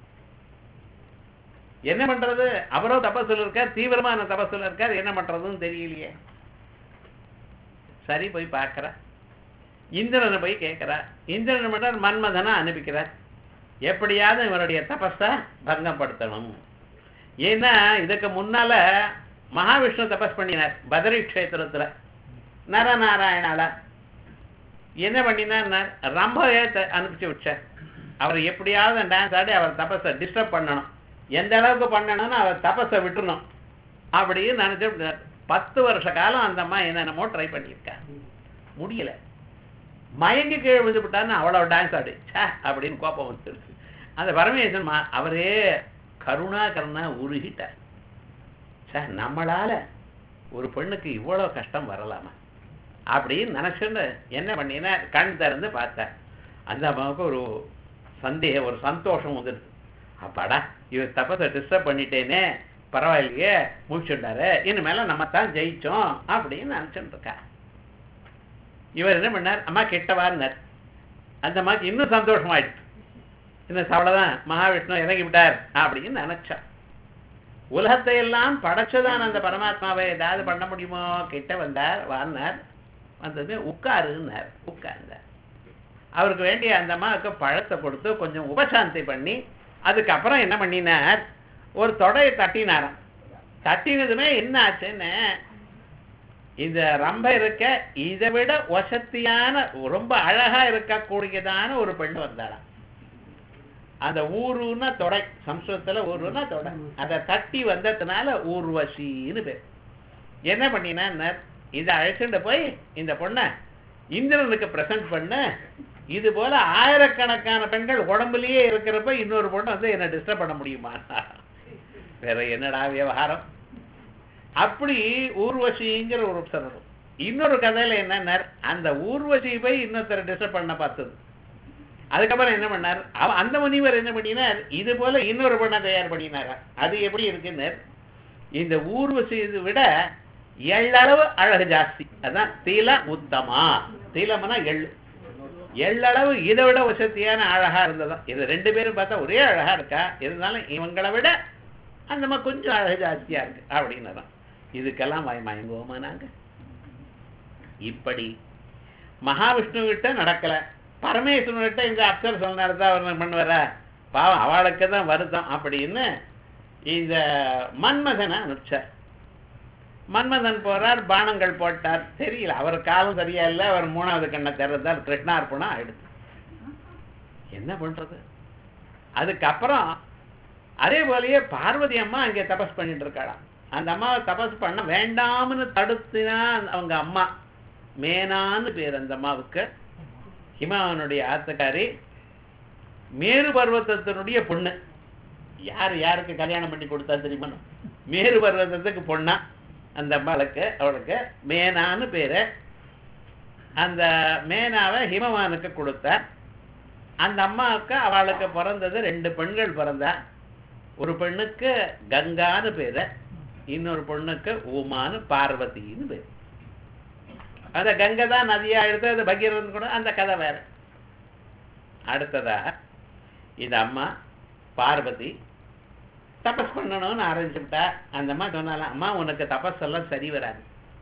A: என்ன பண்றது அவரோ தபஸ்ல இருக்கார் தீவிரமான தபஸ்ல இருக்கார் என்ன பண்றதுன்னு தெரியலையே சரி போய் பார்க்கறா இந்திரனை போய் கேட்கிறா இந்திரன் மட்டும் மன்மதனை அனுப்பிக்கிறார் எப்படியாவது இவருடைய தபஸை பங்கப்படுத்தணும் ஏன்னா இதுக்கு முன்னால மகாவிஷ்ணு தபஸ் பண்ணினார் பதரி க்ஷேத்திரத்துல நரநாராயணால என்ன பண்ணினார் ரம்பவே த- அனுப்பிச்சு வச்சார் அவர் எப்படியாவது டான்ஸ் ஆடி அவர் தபஸை டிஸ்டர்ப் பண்ணணும் எந்த அளவுக்கு பண்ணணும்னு அவர் தபஸை விட்டுறணும் அப்படின்னு நினைச்சு பத்து வருஷ காலம் அந்த அம்மா என்னென்னமோ ட்ரை பண்ணியிருக்கா முடியல மயங்கி கீழே விழுந்துவிட்டான்னு அவ்வளவு டான்ஸ் ஆடி ச்சே அப்படின்னு கோபம் வந்துருச்சு அந்த பரமேஸ்வரன் மா- அவரே கருணா கருணா உருகிட்டார் சார் நம்மளால ஒரு பெண்ணுக்கு இவ்வளவு கஷ்டம் வரலாமா அப்படின்னு நினைச்சுன்னு என்ன பண்ணினா கண் திறந்து பார்த்தேன் அந்த அம்மாவுக்கு ஒரு சந்தேகம் ஒரு சந்தோஷம் வந்துடுது அப்பாடா இவர் தப்பத்தை டிஸ்டர்ப் பண்ணிட்டேனே பரவாயில்லையே முடிச்சுட்டாரு இனிமேல நம்ம தான் ஜெயிச்சோம் அப்படின்னு நினைச்சுட்டு இருக்கா இவர் என்ன பண்ணார் அம்மா கெட்டவார்னார் அந்த அம்மாக்கு இன்னும் சந்தோஷமாயிடுச்சு இந்த அவ்வளவுதான் மகாவிஷ்ணு இறங்கி விட்டார் அப்படின்னு நினைச்சா உலகத்தை எல்லாம் படைச்சதான் அந்த பரமாத்மாவை ஏதாவது பண்ண முடியுமோ கிட்ட வந்தார் வான்னார் வந்தது உட்காருன்னார் உட்கார்ந்தார் அவருக்கு வேண்டிய அந்த அம்மாவுக்கு பழத்தை கொடுத்து கொஞ்சம் உபசாந்தி பண்ணி அதுக்கப்புறம் என்ன பண்ணினார் ஒரு தொடையை தட்டினாராம் தட்டினதுமே என்ன ஆச்சுன்னு இந்த ரம்ப இருக்க இதை விட வசத்தியான ரொம்ப அழகா இருக்கக்கூடியதான ஒரு பெண் வந்தாளாம் அந்த ஊருன்னா தொடை சம்ஸ்கிருதத்துல ஊருன்னா தொடை அதை தட்டி வந்ததுனால ஊர்வசின்னு பேர் என்ன பண்ணினா இதை அழைச்சிட்டு போய் இந்த பொண்ணை இந்திரனுக்கு பிரசன்ட் பண்ண இது போல ஆயிரக்கணக்கான பெண்கள் உடம்புலயே இருக்கிறப்ப இன்னொரு பொண்ணு வந்து என்ன டிஸ்டர்ப் பண்ண முடியுமா வேற என்னடா விவகாரம் அப்படி ஊர்வசிங்கிற ஒரு சொல்லணும் இன்னொரு கதையில என்னன்னா அந்த ஊர்வசி போய் இன்னொருத்தர் டிஸ்டர்ப் பண்ண பார்த்தது அதுக்கப்புறம் என்ன பண்ணார் அவ அந்த முனிவர் என்ன பண்ணினார் இது போல இன்னொரு பொண்ணை தயார் பண்ணினாரா அது எப்படி இருக்குன்னு இந்த ஊர்வசி இதை விட எள்ளளவு அழகு ஜாஸ்தி அதான் தீல உத்தமா தீலம்னா எள் எள்ளளவு இதை விட வசதியான அழகா இருந்ததா இது ரெண்டு பேரும் பார்த்தா ஒரே அழகா இருக்கா இருந்தாலும் இவங்களை விட அந்த மாதிரி கொஞ்சம் அழகு ஜாஸ்தியா இருக்கு அப்படின்னு தான் இதுக்கெல்லாம் வாய் மயங்குவோமா நாங்க இப்படி மகாவிஷ்ணு கிட்ட நடக்கல பரமேஸ்வரன் கிட்ட இந்த அப்சர் சொன்ன நேரத்தை அவர் பண்ணுவார பாவம் அவளுக்கு தான் வருத்தம் அப்படின்னு இந்த மன்மதனை அனுப்பிச்சார் மன்மதன் போறார் பானங்கள் போட்டார் தெரியல அவர் காலம் சரியா இல்லை அவர் மூணாவது கண்ணை திறந்தார் கிருஷ்ணார்ப்பணம் ஆயிடுது என்ன பண்றது அதுக்கப்புறம் அதே போலயே பார்வதி அம்மா அங்கே தபஸ் பண்ணிட்டு இருக்காளாம் அந்த அம்மாவை தபஸ் பண்ண வேண்டாம்னு தடுத்தினா அவங்க அம்மா மேனான்னு பேர் அந்த அம்மாவுக்கு ஹிமாவனுடைய ஆத்துக்காரி மேரு பர்வத்தத்தினுடைய பொண்ணு யார் யாருக்கு கல்யாணம் பண்ணி கொடுத்தா தெரியுமா மேரு பர்வத்தத்துக்கு பொண்ணா அந்த அம்மாளுக்கு அவளுக்கு மேனான்னு பேரு அந்த மேனாவை ஹிமவானுக்கு கொடுத்தார் அந்த அம்மாவுக்கு அவளுக்கு பிறந்தது ரெண்டு பெண்கள் பிறந்தா ஒரு பெண்ணுக்கு கங்கான்னு பேரு இன்னொரு பொண்ணுக்கு ஊமான்னு பார்வதின்னு பேரு அந்த கங்கை தான் நதியா எடுத்து அது பகீரன் கூட அந்த கதை வேற அடுத்ததா இந்த அம்மா பார்வதி தபஸ் பண்ணணும்னு ஆரம்பிச்சுட்டா அந்த அம்மா சொன்னாலாம் அம்மா உனக்கு தபஸ் எல்லாம் சரி வராது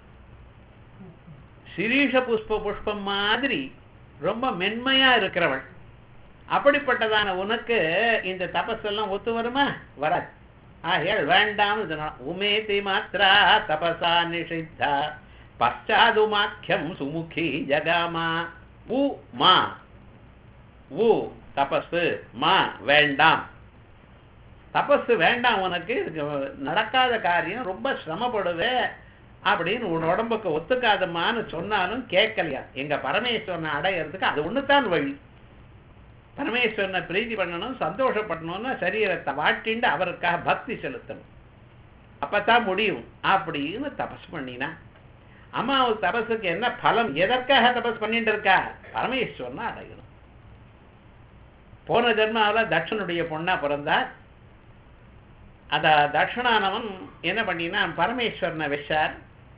A: சிரீஷ புஷ்ப புஷ்பம் மாதிரி ரொம்ப மென்மையா இருக்கிறவள் அப்படிப்பட்டதான உனக்கு இந்த தபஸ் எல்லாம் ஒத்து வருமா வராது ஆகையால் வேண்டாம்னு சொன்னான் உமேதி மாத்ரா தபசா நிஷித்தா பశ్చాదుమాఖ్యం சுமுகி ஜகாமா உ மா உ தபஸ் மா வேண்டாம் தபஸ் வேண்டாம் உனக்கு இதுக்கு நடக்காத காரியம் ரொம்ப சிரமப்படுவே அப்படின்னு உன் உடம்புக்கு ஒத்துக்காதமான்னு சொன்னாலும் கேட்கலையா எங்க பரமேஸ்வரனை அடையிறதுக்கு அது ஒண்ணுதான் வழி பரமேஸ்வரனை பிரீதி பண்ணணும் சந்தோஷப்படணும்னா சரீரத்தை வாட்டிண்டு அவருக்காக பக்தி செலுத்தணும் அப்பதான் முடியும் அப்படின்னு தபஸ் பண்ணினா அம்மாவுக்கு தபஸுக்கு என்ன பலம் எதற்காக தபஸ் பண்ணிட்டு இருக்கா பரமேஸ்வரனை அடையணும் போன ஜென்மாவில் தட்சனுடைய பொண்ணா பிறந்தார் அத தட்சணானவன் என்ன பண்ணினான் பரமேஸ்வரனை வச்சார்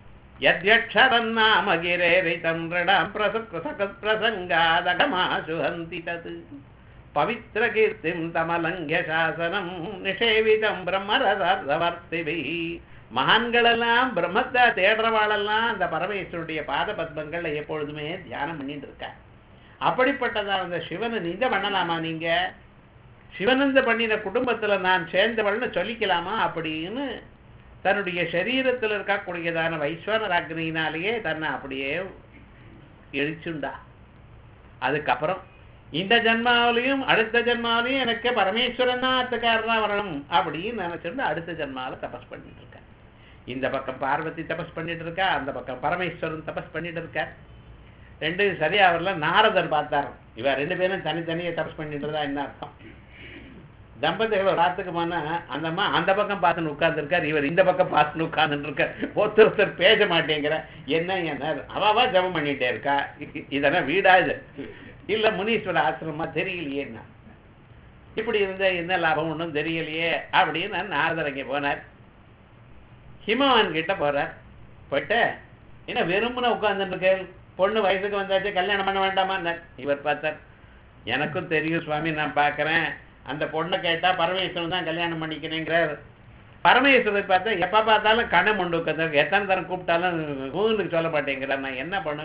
A: யத்யக்ஷரன்னாமகிரேரிதம் ரிடம் பிரசங்காதகமாசுஹந்தி தத் பவித்ரகீர்த்திம் தமலங்கிய சாசனம் நிஷேவிதம் பிரம்மரதவர்த்திபி மகான்களெல்லாம் பிரம்மத்தை தேடுறவாளெல்லாம் அந்த பரமேஸ்வருடைய பாத பத்மங்கள்ல எப்பொழுதுமே தியானம் பண்ணிட்டு இருக்கா அப்படிப்பட்டதா அந்த சிவனை நீங்க பண்ணலாமா நீங்க சிவனந்த பண்ணின குடும்பத்துல நான் சேர்ந்தவள்னு சொல்லிக்கலாமா அப்படின்னு தன்னுடைய சரீரத்தில் இருக்கக்கூடியதான வைஸ்வரராக்னியினாலேயே தன்னை அப்படியே எழிச்சுண்டா அதுக்கப்புறம் இந்த ஜென்மாவிலையும் அடுத்த ஜென்மாவிலையும் எனக்கு பரமேஸ்வரன் தான் அத்துக்காரனா வரணும் அப்படின்னு நினைச்சிருந்து அடுத்த ஜென்மாவில் தபஸ் பண்ணிட்டு இருக்கேன் இந்த பக்கம் பார்வதி தபஸ் பண்ணிட்டு இருக்கா அந்த பக்கம் பரமேஸ்வரன் தபஸ் பண்ணிட்டு இருக்கா ரெண்டு சரியா வரல நாரதர் பார்த்தார் இவ ரெண்டு பேரும் தனித்தனியே தபஸ் பண்ணிட்டு இருந்தா என்ன அர்த்தம் தம்பதிகள் ஒரு ராத்துக்கு போனா அந்த அம்மா அந்த பக்கம் பார்த்துன்னு உட்கார்ந்துருக்கார் இவர் இந்த பக்கம் பார்த்துன்னு உட்கார்ந்துட்டு இருக்கார் ஒருத்தர் ஒருத்தர் பேச மாட்டேங்கிற என்ன என்ன அவாவா ஜபம் பண்ணிட்டே இருக்கா இதெல்லாம் வீடா இது இல்ல முனீஸ்வர ஆசிரமா தெரியலையேன்னா இப்படி இருந்த என்ன லாபம் ஒன்றும் தெரியலையே அப்படின்னு நாரதர் அங்கே போனார் ஹிமவான் கிட்ட போறார் போயிட்டு என்ன வெறுமனை உட்கார்ந்துட்டு பொண்ணு வயசுக்கு வந்தாச்சு கல்யாணம் பண்ண வேண்டாமா இவர் பார்த்தார் எனக்கும் தெரியும் சுவாமி நான் பார்க்கறேன் அந்த பொண்ணை கேட்டா பரமேஸ்வரன் தான் கல்யாணம் பண்ணிக்கிறேங்கிறார் பரமேஸ்வரர் பார்த்தா எப்ப பார்த்தாலும் கணம் உண்டு உட்காந்து எத்தனை தரம் கூப்பிட்டாலும் ஊனுக்கு சொல்ல மாட்டேங்கிறார் நான் என்ன பண்ணுவேன்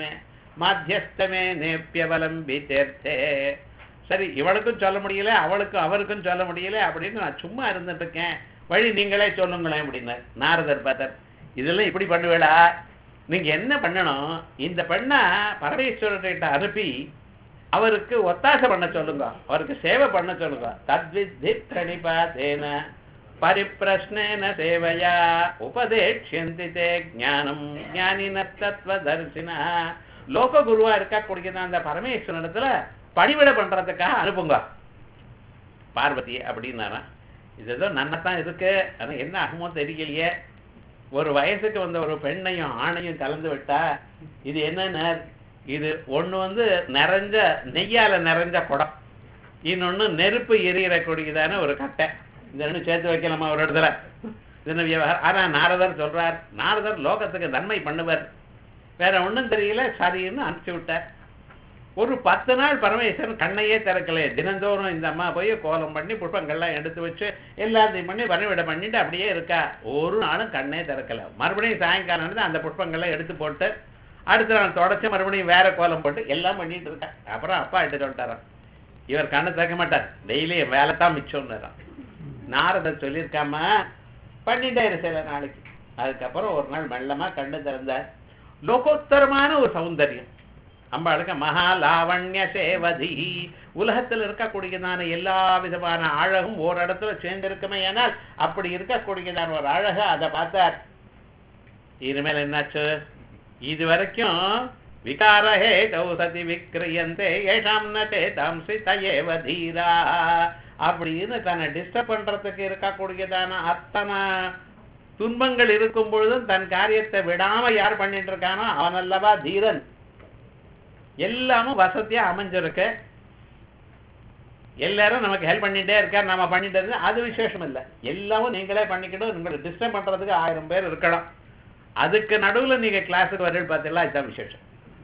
A: மாத்தியஸ்தமே நேப்பியவலம்பித்தேர்த்தே சரி இவளுக்கும் சொல்ல முடியல அவளுக்கும் அவருக்கும் சொல்ல முடியல அப்படின்னு நான் சும்மா இருந்துட்டு இருக்கேன் வழி நீங்களே சொல்லுங்களேன் அப்படின்னார் நாரதர் பார்த்தார் இதெல்லாம் இப்படி பண்ணுவேடா நீங்க என்ன பண்ணணும் இந்த பெண்ணை பரமேஸ்வரர்கிட்ட அனுப்பி அவருக்கு ஒத்தாசை பண்ண சொல்லுங்க அவருக்கு சேவை பண்ண சொல்லுங்க தத்வித்தி பிரணிபாதேன பரிப்பிரஷ்னேன சேவையா உபதேட்சியந்தி தே ஞானம் ஞானின தத்துவதர்சினா லோக குருவா இருக்கக்கூடிய அந்த பரமேஸ்வரனிடத்துல பணிவிட பண்றதுக்காக அனுப்புங்க பார்வதி அப்படின்னாராம் இது ஏதோ நன்னத்தான் இருக்கு ஆனா என்ன ஆகுமோ தெரியலையே ஒரு வயசுக்கு வந்த ஒரு பெண்ணையும் ஆணையும் கலந்து விட்டா இது என்னன்னு இது ஒண்ணு வந்து நிறைஞ்ச நெய்யால நிறைஞ்ச குடம் இன்னொன்னு நெருப்பு எரியக்கூடியதான ஒரு கட்டை இந்த ரெண்டும் சேர்த்து வைக்கலாமா ஒரு இடத்துல இது என்ன விவகாரம் ஆனா நாரதர் சொல்றார் நாரதர் லோகத்துக்கு நன்மை பண்ணுவார் வேற ஒண்ணும் தெரியல சரின்னு அனுப்பிச்சு விட்டார் ஒரு பத்து நாள் பரமேஸ்வரன் கண்ணையே திறக்கலையே தினந்தோறும் இந்த அம்மா போய் கோலம் பண்ணி புஷ்பங்கள்லாம் எடுத்து வச்சு எல்லாத்தையும் பண்ணி வரைவிட பண்ணிட்டு அப்படியே இருக்கா ஒரு நாளும் கண்ணே திறக்கல மறுபடியும் சாயங்காலம் வந்து அந்த புஷ்பங்கள்லாம் எடுத்து போட்டு அடுத்த நாள் தொடச்சு மறுபடியும் வேற கோலம் போட்டு எல்லாம் பண்ணிட்டு இருக்கா அப்புறம் அப்பா எடுத்து சொல்லிட்டாராம் இவர் கண்ணை திறக்க மாட்டார் டெய்லி வேலை தான் மிச்சம்னுறான் நாரதர் சொல்லியிருக்காம பண்ணிட்டே இரு சில நாளைக்கு அதுக்கப்புறம் ஒரு நாள் மெல்லமா கண்ணு திறந்தார் லோகோத்தரமான ஒரு சௌந்தரியம் அம்பாளுக்கு மகாலாவண்ய சேவதி உலகத்தில் இருக்கக்கூடியதான எல்லா விதமான அழகும் ஒரு இடத்துல சேர்ந்திருக்குமே ஆனால் அப்படி இருக்கக்கூடியதான ஒரு அழகு அதை பார்த்தார் இனிமேல் என்னாச்சு இது வரைக்கும் விகாரஹே கௌசதி விக்ரியந்தே ஏஷாம் நே தாம் சிதயேவ தீரா அப்படின்னு தன்னை டிஸ்டர்ப் பண்றதுக்கு இருக்கக்கூடியதான அத்தனை துன்பங்கள் இருக்கும் பொழுதும் தன் காரியத்தை விடாம யார் பண்ணிட்டு இருக்கானோ அவன் அல்லவா தீரன் எல்லாமும் வசதியா அமைஞ்சிருக்கு எல்லாரும் நமக்கு ஹெல்ப் பண்ணிட்டே இருக்கார் நம்ம பண்ணிட்டே இருந்தா அது விசேஷம் இல்லை எல்லாமும் நீங்களே பண்ணிக்கணும் உங்களுக்கு டிஸ்டர்ப் பண்றதுக்கு ஆயிரம் பேர் இருக்கணும் அதுக்கு நடுவுல நீங்க கிளாஸுக்கு வரீங்க பார்த்தீங்களா இதுதான் விசேஷம்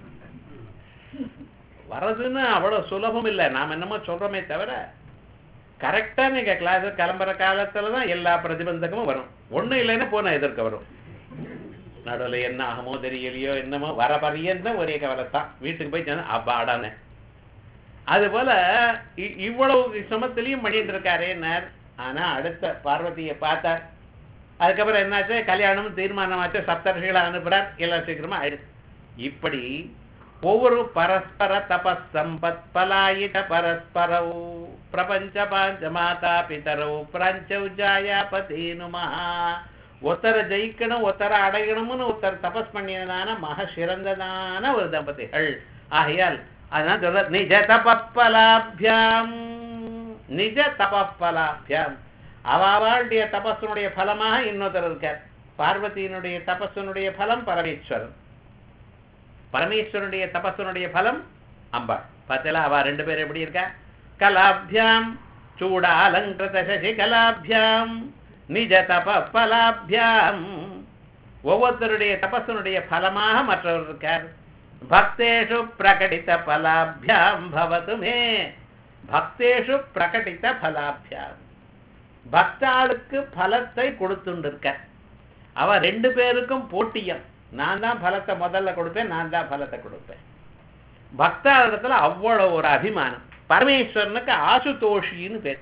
A: வர்றதுன்னு அவ்வளவு சுலபம் இல்லை நாம் என்னமோ சொல்றோமே தவிர கரெக்டா நீங்க கிளாஸ் கிளம்புற காலத்துல தான் எல்லா பிரதிபந்தகமும் வரும் ஒண்ணும் இல்லைன்னா போன எதிர்க்க வரும் நடுவில் என்ன ஆகுமோ தெரியலையோ என்னமோ வர பரியந்தம் ஒரே கவலை தான் வீட்டுக்கு போய் சேர்ந்து அப்பாடானே அது போல இ- இவ்வளவு சிரமத்திலையும் பண்ணிட்டு இருக்காரேன்னார் ஆனா அடுத்த பார்வதியை பார்த்தார் அதுக்கப்புறம் என்னாச்சு கல்யாணம் தீர்மானமாச்சு சப்தர்ஷிகளை அனுப்புறார் எல்லாம் சீக்கிரமா ஆயிடுச்சு இப்படி ஒவ்வொரு பரஸ்பர தபஸ் சம்பத் பலாயித பரஸ்பரவு பிரபஞ்ச பாஞ்ச மாதா பிதரவு பிரஞ்சவ் ஜாயா பதீனுமா ஒருத்தரை ஜெயிக்கணும் ஒருத்தரை அடையணும்னு ஒருத்தர் தபஸ் பண்ணியதான மக சிறந்ததான ஒரு தம்பதிகள் ஆகையால் அதனால சொல்ற நிஜ தபப்பலாபியாம் நிஜ தபப்பலாபியாம் அவாவாளுடைய தபஸனுடைய பலமாக இன்னொருத்தர் இருக்கார் பார்வதியினுடைய தபஸனுடைய பலம் பரமேஸ்வரன் பரமேஸ்வரனுடைய தபஸனுடைய பலம் அம்பாள் பார்த்தல அவ ரெண்டு பேரும் எப்படி இருக்கா கலாபியாம் சூடாலங்கிருத சசி கலாபியாம் நிஜ தப பலாபியாம் ஒவ்வொருத்தருடைய தபஸனுடைய பலமாக மற்றவர் இருக்கார் பக்தேஷு பிரகடித பலாபியாம் பவது மே பக்தேஷு பிரகடித பலாபியாம் பக்தாளுக்கு பலத்தை கொடுத்துண்டிருக்க அவ ரெண்டு பேருக்கும் போட்டியம் நான் தான் பலத்தை முதல்ல கொடுப்பேன் நான் தான் பலத்தை கொடுப்பேன் பக்தாளிடத்துல அவ்வளவு ஒரு அபிமானம் பரமேஸ்வரனுக்கு ஆசுதோஷின்னு பேர்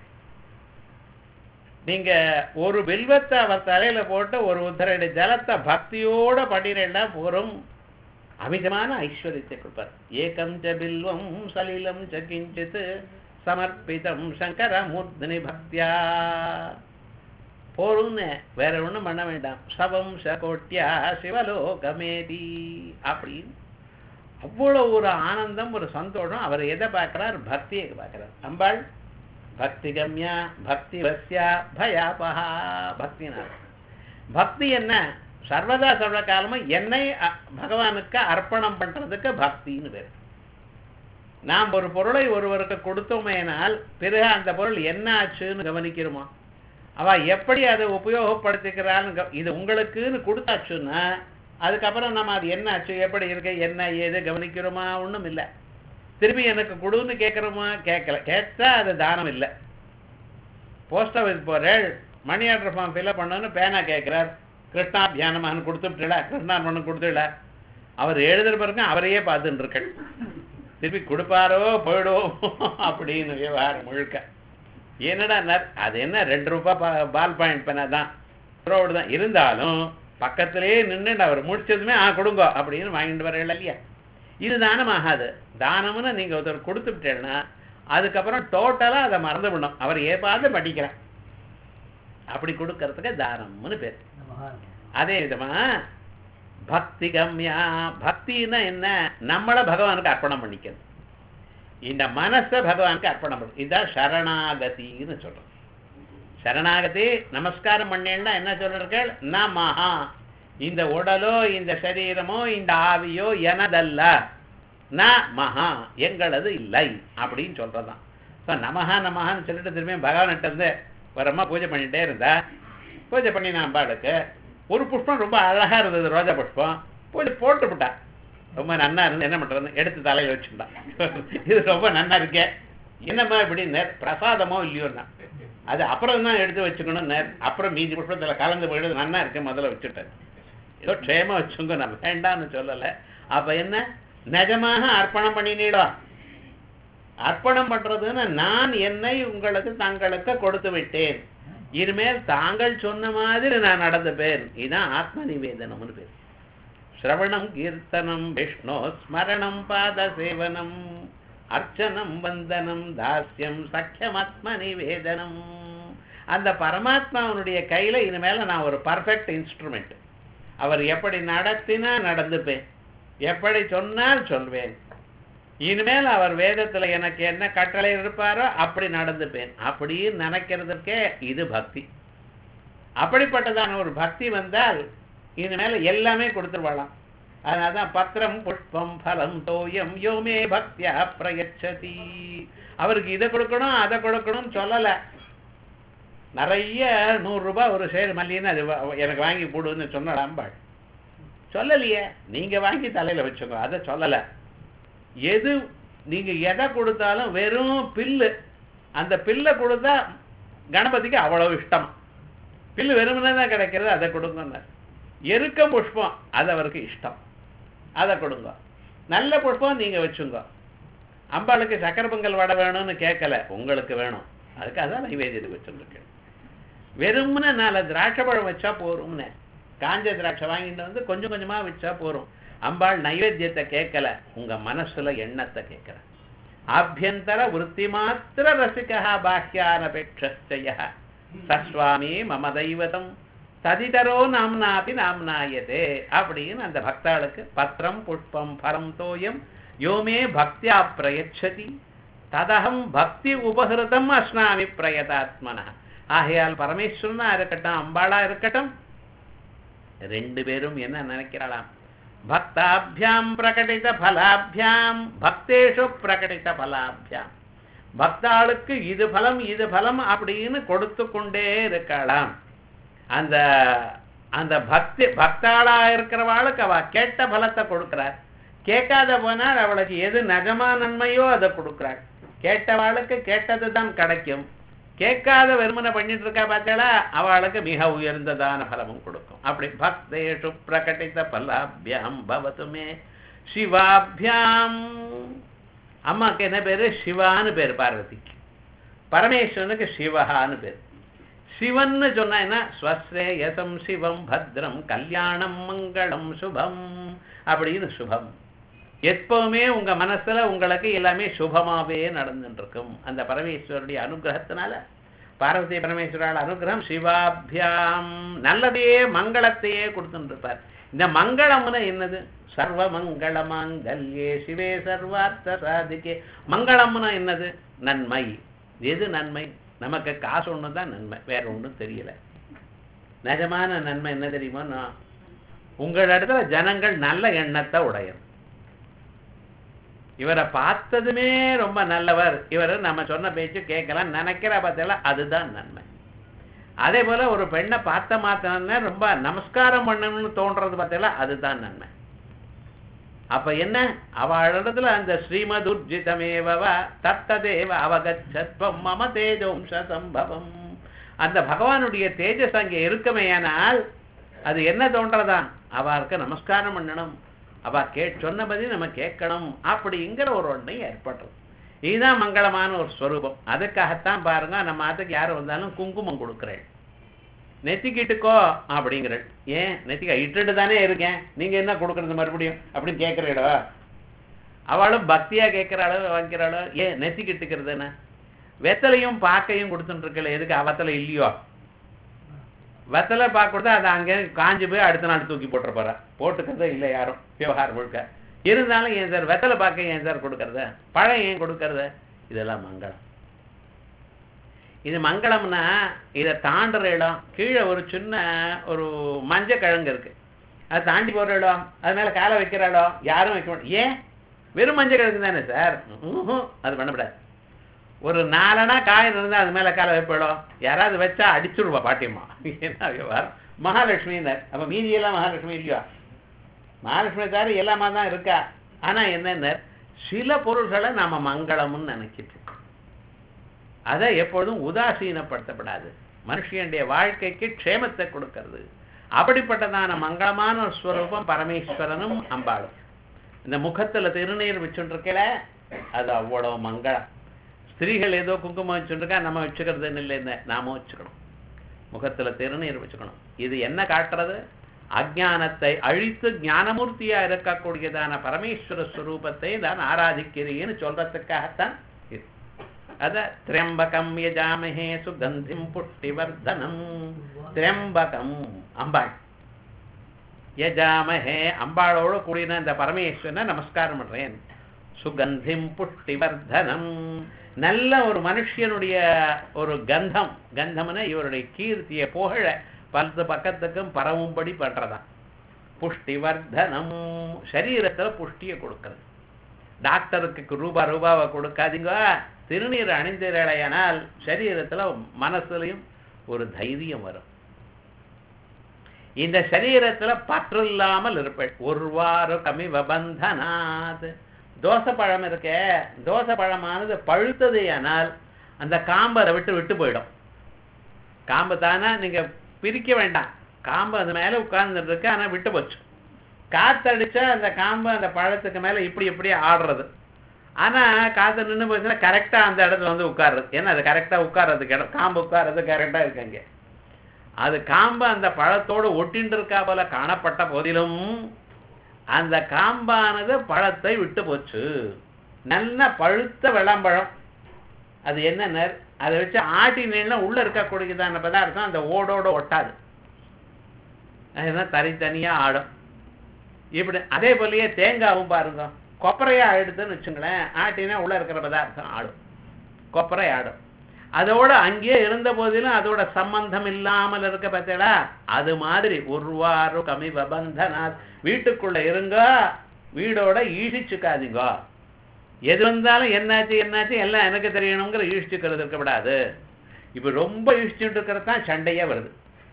A: நீங்க ஒரு வில்வத்தை அவர் தலையில போட்டு ஒரு உத்தரடி ஜலத்தை பக்தியோட பண்ணினா போரும் அமிதமான ஐஸ்வர்யத்தை கொடுப்பார் ஏகம் ச பில்வம் சலிலம் ச கிஞ்சித் சமர்ப்பிதம் சங்கர மூர்த்தனி பக்தியா போரும்னு வேற ஒண்ணும் பண்ண வேண்டாம் சவம் சகோட்டியா சிவலோகமேதி அப்படின்னு அவ்வளவு ஒரு ஆனந்தம் ஒரு சந்தோஷம் அவர் எதை பார்க்கிறார் பக்தியை பார்க்கிறார் அம்பாள் பக்தி கம்யா பக்தி வசியா பயாபகா பக்தினார் பக்தி என்ன சர்வதா சர்வ காலமும் என்னை அ- பகவானுக்கு அர்ப்பணம் பண்றதுக்கு பக்தின்னு பேர் நாம் ஒரு பொருளை ஒருவருக்கு கொடுத்தோமேனால் பிறகு அந்த பொருள் என்ன ஆச்சுன்னு கவனிக்கிறோமா அவ எப்படி அதை உபயோகப்படுத்திக்கிறான்னு கவ- இது உங்களுக்குன்னு கொடுத்தாச்சுன்னா அதுக்கப்புறம் நம்ம அது என்ன ஆச்சு எப்படி இருக்கு என்ன ஏது கவனிக்கிறோமா ஒண்ணும் இல்லை திருப்பி எனக்கு கொடுன்னு கேட்குறோமா கேட்கல கேட்டா அது தானம் இல்லை போஸ்ட் ஆஃபீஸ் போறேள் மணி ஆர்டர் ஃபார்ம் ஃபில்அப் பண்ணணும்னு பேனா கேட்குறார் கிருஷ்ணா தியானமான்னு கொடுத்துட்டுல கிருஷ்ணார்மனு கொடுத்துடல அவர் எழுதுற பிறகு அவரையே பார்த்துட்டு இருக்கள் திருப்பி கொடுப்பாரோ போயிடுவோ அப்படின்னு விவகாரம் முழுக்க என்னடா நர் அது என்ன ரெண்டு ரூபாய் பா- பால் பாயிண்ட் பண்ண தான் ரோடு தான் இருந்தாலும் பக்கத்திலேயே நின்று அவர் முடிச்சதுமே ஆ கொடுங்க அப்படின்னு வாங்கிட்டு வரல இல்லையா இது தானம் ஆகாது தானம்னு நீங்க ஒருத்தர் கொடுத்துட்டேன்னா அதுக்கப்புறம் டோட்டலா அதை மறந்து விடணும் அவர் ஏப்பாது படிக்கிறார் அப்படி கொடுக்கறதுக்கு தானம்னு பேர் அதே விதமா பக்தி கம்யா பக்தின்னா என்ன நம்மள பகவானுக்கு அர்ப்பணம் பண்ணிக்கிறது இந்த மனசை பகவானுக்கு அர்ப்பணம் பண்ணும் இதுதான் சரணாகதின்னு சொல்றோம் சரணாகதி நமஸ்காரம் பண்ணேன்னா என்ன சொல்றீர்கள் நமஹா இந்த உடலோ இந்த சரீரமோ இந்த ஆவியோ எனதல்ல ந மகா எங்களது இல்லை அப்படின்னு சொல்றதுதான் ஸோ நமஹா நமஹான்னு சொல்லிட்டு திரும்பியும் பகவான்கிட்ட இருந்து ஒரு அம்மா பூஜை பண்ணிட்டே இருந்தா பூஜை பண்ணி நான் அம்பாளுக்கு ஒரு புஷ்பம் ரொம்ப அழகா இருந்தது ரோஜா புஷ்பம் பூஜை போட்டு விட்டா ரொம்ப நன்னா இருந்து என்ன பண்றது எடுத்து தலையில வச்சுட்டான் இது ரொம்ப நன்னா இருக்கே என்னம்மா இப்படின்னு பிரசாதமோ இல்லையோன்னா அது அப்புறம் தான் எடுத்து வச்சுக்கணும் நேர் அப்புறம் மீதி புஷ்பத்துல கலந்து போயிடுது நன்னா இருக்கு முதல்ல வச்சுட்டேன் ஏதோ க்ஷேமா வச்சுங்க நான் வேண்டாம்னு சொல்லலை அப்ப என்ன நிஜமாக அர்ப்பணம் பண்ணினீடா அர்ப்பணம் பண்றதுன்னு நான் என்னை உங்களுக்கு தங்களுக்கு கொடுத்து விட்டேன் இனிமேல் தாங்கள் சொன்ன மாதிரி நான் நடந்துப்பேன் இதுதான் ஆத்ம நிவேதனம்னு பேர் சிரவணம் கீர்த்தனம் விஷ்ணு ஸ்மரணம் பாத சேவனம் அர்ச்சனம் வந்தனம் தாஸ்யம் சக்கியம் ஆத்ம நிவேதனம் அந்த பரமாத்மாவனுடைய கையில இனிமேல நான் ஒரு பர்ஃபெக்ட் இன்ஸ்ட்ருமெண்ட் அவர் எப்படி நடத்தினா நடந்துப்பேன் எப்படி சொன்னால் சொல்வேன் இனிமேல் அவர் வேதத்துல எனக்கு என்ன கட்டளை இருப்பாரோ அப்படி நடந்துப்பேன் அப்படின்னு நினைக்கிறதுக்கே இது பக்தி அப்படிப்பட்டதான ஒரு பக்தி வந்தால் இனிமேல் எல்லாமே கொடுத்துருவாளாம் அதனால்தான் பத்திரம் புஷ்பம் ஃபலம் தோயம் யோமே பக்தியா பிரயச்சதி அவருக்கு இதை கொடுக்கணும் அதை கொடுக்கணும்னு சொல்லல நிறைய நூறு ரூபாய் ஒரு சேர் மல்லின்னு அது வா- எனக்கு வாங்கி போடுன்னு சொன்னாள் அம்பாள் சொல்லலையே நீங்க வாங்கி தலையில வச்சுக்கோ அதை சொல்லல எது நீங்க எதை கொடுத்தாலும் வெறும் பில்லு அந்த பில்லை கொடுத்தா கணபதிக்கு அவ்வளவு இஷ்டம் பில்லு வெறுமனே தான் கிடைக்கிறது அதை கொடுங்க எருக்க புஷ்பம் அது அவருக்கு இஷ்டம் அதை கொடுங்க நல்ல புஷ்பம் நீங்க வச்சுங்க அம்பாளுக்கு சக்கரை பொங்கல் வடை வேணும்னு கேட்கல உங்களுக்கு வேணும் அதுக்கு அதான் நைவேத்தியத்துக்கு வச்சுருக்கேன் வெறும்னு நாலு திராட்சை பழம் வச்சா போரும்னு காஞ்ச திராட்சை வாங்கிட்டு வந்து கொஞ்சம் கொஞ்சமா வச்சா போரும் அம்பாள் நைவேத்தியத்தை கேட்கல உங்க மனசுல எண்ணத்தை கேட்கல ஆபியந்தர விருத்தி மாத்திர ரசிகா பாஹ்யானபேட்சய சஸ்வாமி மம தெய்வதம் ததிதரோ நாம்னாபி நாம்னாயதே அப்படின்னு அந்த பக்தாளுக்கு பத்திரம் புஷ்பம் பரம் தோயம் யோமே பக்தியா பிரயச்சதி ததகம் பக்தி உபகிருதம் அஸ்னாமி பிரயதாத்மனா ஆகையால் பரமேஸ்வரனா இருக்கட்டும் அம்பாளா இருக்கட்டும் ரெண்டு பேரும் என்ன நினைக்கிறாளாம் பக்தாபியாம் பிரகடித பலாபியாம் பக்தேஷு பிரகடித பலாபியாம் பக்தாளுக்கு இது பலம் இது பலம் அப்படின்னு கொடுத்து கொண்டே இருக்கலாம் அந்த அந்த பக்தி பக்தாளா இருக்கிறவாளுக்கு அவ கேட்ட பலத்தை கொடுக்கிறார் கேட்காத போனால் அவளுக்கு எது நஜமா நன்மையோ அதை கொடுக்கிறாள் கேட்டவாளுக்கு கேட்டது தான் கிடைக்கும் கேட்காத வெறுமனை பண்ணிட்டு இருக்கா பார்த்தாளா அவளுக்கு மிக உயர்ந்ததான பலமும் கொடுக்கும் அப்படி பக்தேஷு பிரகடித பலாபியாம் பவத்துமே சிவாபியாம் அம்மாக்கு என்ன பேரு சிவான்னு பேர் பார்வதிக்கு பரமேஸ்வரனுக்கு சிவஹான்னு பேர் சிவன்னு சொன்னா என்ன ஸ்வஸ்ரேயசம் சிவம் பத்ரம் கல்யாணம் மங்களம் சுபம் அப்படின்னு சுபம் எப்பவுமே உங்க மனசுல உங்களுக்கு எல்லாமே சுபமாவே நடந்துட்டு இருக்கும் அந்த பரமேஸ்வருடைய அனுகிரகத்தினால பார்வதி பரமேஸ்வரால் அனுகிரகம் சிவாபியாம் நல்லதையே மங்களத்தையே கொடுத்துட்டு இருப்பார் இந்த மங்களம்னு என்னது சர்வ மங்கள மாங்கல்யே சிவே சர்வார்த்த சாதிக்கே மங்களம்னா என்னது நன்மை எது நன்மை நமக்கு காசு ஒன்று தான் நன்மை வேற ஒன்றும் தெரியல நிஜமான நன்மை என்ன தெரியுமா உங்களிடத்துல ஜனங்கள் நல்ல எண்ணத்தை உடையது இவரை பார்த்ததுமே ரொம்ப நல்லவர் இவர் நம்ம சொன்ன பேச்சு கேட்கலாம் நினைக்கிற பார்த்தெல்லாம் அதுதான் நன்மை அதே போல ஒரு பெண்ணை பார்த்த மாத்திரமே ரொம்ப நமஸ்காரம் பண்ணணும்னு தோன்றது பார்த்தெல்லாம் அதுதான் நன்மை அப்ப என்ன அவளிடத்துல அந்த ஸ்ரீமதுர்ஜிதமேவ தத்ததேவ அவகச்சத்வம் மம தேஜோம்ச சம்பவம் அந்த பகவானுடைய தேஜஸ் அங்கே இருக்குமேயானால் அது என்ன தோன்றதான் அவருக்கு நமஸ்காரம் பண்ணணும் அவ கே சொன்னபடி நம்ம கேட்கணும் அப்படிங்கிற ஒரு ஒன்றை ஏற்படுறது இதுதான் மங்களமான ஒரு ஸ்வரூபம் அதுக்காகத்தான் பாருங்க நம்ம அதுக்கு யார் வந்தாலும் குங்குமம் கொடுக்குறேன் நெத்திக்கிட்டுக்கோ அப்படிங்கிற ஏன் நெத்திக்க இட்டுட்டு தானே இருக்கேன் நீங்க என்ன கொடுக்கறது மறுபடியும் அப்படின்னு கேட்கிறீடோ அவளும் பக்தியா கேட்கிற அளவு வாங்கிக்கிற அளவு ஏன் நெத்திக்கிட்டுக்கிறது என்ன வெத்தலையும் பாக்கையும் கொடுத்துட்டு இருக்கல எதுக்கு அவத்தலை இல்லையோ வெத்தலை பார்க்க கொடுத்தா அதை அங்கே காஞ்சு போய் அடுத்த நாள் தூக்கி போட்டுற போறா போட்டுக்கிறதே இல்லை யாரும் விவகாரம் முழுக்க இருந்தாலும் ஏன் சார் வெத்தலை பார்க்க ஏன் சார் கொடுக்கறது பழம் ஏன் கொடுக்கறது இதெல்லாம் மங்களம் இது மங்களம்னா இதை தாண்டுற இடம் கீழே ஒரு சின்ன ஒரு மஞ்சள் கிழங்கு இருக்கு அதை தாண்டி போற இடம் அது மேல காலை வைக்கிற இடம் யாரும் வைக்க மாட்டோம் ஏன் வெறும் மஞ்சள் கிழங்கு தானே சார் ம்ஹும். அது பண்ணக்கூடாது ஒரு நாலனா காய் இருந்தால் அது மேல காலை வைப்பிடும் யாராவது வச்சா அடிச்சுடுவா பாட்டியம்மா என்ன விவகாரம் மகாலட்சுமின்னார் அப்ப மீதியெல்லாம் மகாலட்சுமி இல்லையா மகாலட்சுமி தவிர எல்லாமா தான் இருக்கா ஆனா என்னன்னா சில பொருள்களை நாம மங்களம்னு நினைக்கிட்டு இருக்கோம் அதை எப்பொழுதும் உதாசீனப்படுத்தப்படாது மனுஷனுடைய வாழ்க்கைக்கு க்ஷேமத்தை கொடுக்கிறது அப்படிப்பட்டதான மங்களமான ஒரு ஸ்வரூபம் பரமேஸ்வரனும் அம்பாளும் இந்த முகத்துல திருநீர் வச்சுருக்கல அது அவ்வளவு மங்களம் ஸ்திரீகள் ஏதோ குங்குமம் வச்சுருக்கா நம்ம வச்சுக்கிறது இல்லை நாம வச்சுக்கணும் முகத்துல திருநீர் வச்சுக்கணும் இது என்ன காட்டுறது அஜானத்தை அழித்து ஞானமூர்த்தியா இருக்கக்கூடியதான பரமேஸ்வர ஸ்வரூபத்தை தான் ஆராதிக்கிறீன்னு சொல்றதுக்காகத்தான் இது அத திரியம்பகம் யஜாமஹே சுகந்திம் புஷ்டிவர்தனம் திரியம்பகம் அம்பாள் யஜாமஹே அம்பாளோடு கூடின இந்த பரமேஸ்வரனை நமஸ்காரம் பண்றேன் சுகந்திம் புஷ்டிவர்தனம் நல்ல ஒரு மனுஷனுடைய ஒரு கந்தம் கந்தம்னா இவருடைய கீர்த்திய புகழ பத்து பக்கத்துக்கும் பரவும்படி பண்றதாம் புஷ்டிவர்தனம் சரீரத்துல புஷ்டியை கொடுக்கிறது டாக்டருக்கு ரூபா ரூபாவை கொடுக்காதீங்க திருநீர் அணிந்தீர்களையானால் சரீரத்துல மனசுலையும் ஒரு தைரியம் வரும் இந்த சரீரத்துல பற்று இல்லாமல் இருப்பேன் ஒருவாறு கமிவ பந்தனாத் தோசைப்பழம் இருக்கே தோசைப்பழமானது பழுத்தது ஆனால் அந்த காம்பை அதை விட்டு விட்டு போயிடும் காம்பு தானே நீங்க பிரிக்க வேண்டாம் காம்பு அது மேல உட்கார்ந்துட்டு இருக்கு ஆனா விட்டு போச்சு காத்தடிச்சா அந்த காம்பு அந்த பழத்துக்கு மேல இப்படி இப்படி ஆடுறது ஆனா காத்து நின்று போச்சுன்னா கரெக்டா அந்த இடத்துல வந்து உட்காருறது ஏன்னா அது கரெக்டா உட்கார்றதுக்கு இடம் காம்பு உட்கார்றது கரெக்டா இருக்கு அங்கே அது காம்பு அந்த பழத்தோடு ஒட்டின்னு இருக்கா போல காணப்பட்ட போதிலும் அந்த காம்பானது பழத்தை விட்டு போச்சு நல்ல பழுத்த வெள்ளம்பழம் அது என்ன அதை வச்சு ஆட்டினா உள்ள இருக்கக்கூடியதான பதார்த்தம் அந்த ஓடோட ஒட்டாது அதுதான் தனித்தனியா ஆடும் இப்படி அதே போலயே தேங்காவும் பாருங்க கொப்பரையா ஆயிடுதுன்னு வச்சுங்களேன் ஆட்டினா உள்ள இருக்கிற பதார்த்தம் ஆடும் கொப்பரை ஆடும் அதோட அங்கேயே இருந்த போதிலும் அதோட சம்பந்தம் இல்லாமல் இருக்க பார்த்தீங்களா அது மாதிரி ஒருவாறு கமி பந்தனாத் வீட்டுக்குள்ள இருங்க வீடோட ஈழிச்சுக்காதீங்க எது வந்தாலும் என்னாச்சு என்னாச்சு எல்லாம் எனக்கு தெரியணுங்கிற ஈழ்ச்சிக்கிறது இருக்கக்கூடாது இப்ப ரொம்ப ஈழ்ச்சிட்டு இருக்கிறது தான் சண்டையே வருது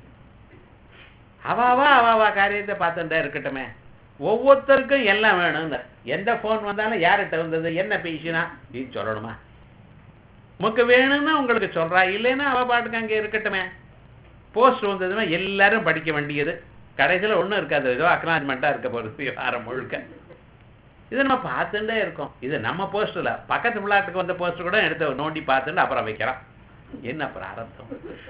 A: அவாவா அவாவா காரியத்தை பார்த்துட்டே இருக்கட்டுமே ஒவ்வொருத்தருக்கும் எல்லாம் வேணும்னு எந்த போன் வந்தாலும் யார்கிட்ட வந்தது என்ன பேசினா நீ சொல்லணுமா உமக்கு வேணும்னா உங்களுக்கு சொல்றா இல்லைன்னா அவ பாட்டுக்கு அங்கே இருக்கட்டுமே போஸ்ட் வந்ததுன்னா எல்லாரும் படிக்க வேண்டியது கடைசியில் ஒன்றும் இருக்காது ஏதோ அக்னாலஜ்மெண்ட்டாக இருக்க போகிறது விவகாரம் முழுக்க இது நம்ம பார்த்துட்டே இருக்கோம் இது நம்ம போஸ்டில் பக்கத்து விளையாட்டுக்கு வந்த போஸ்ட் கூட எடுத்து நோண்டி பார்த்துட்டு அப்புறம் வைக்கிறோம் என்ன பிராரத்தம்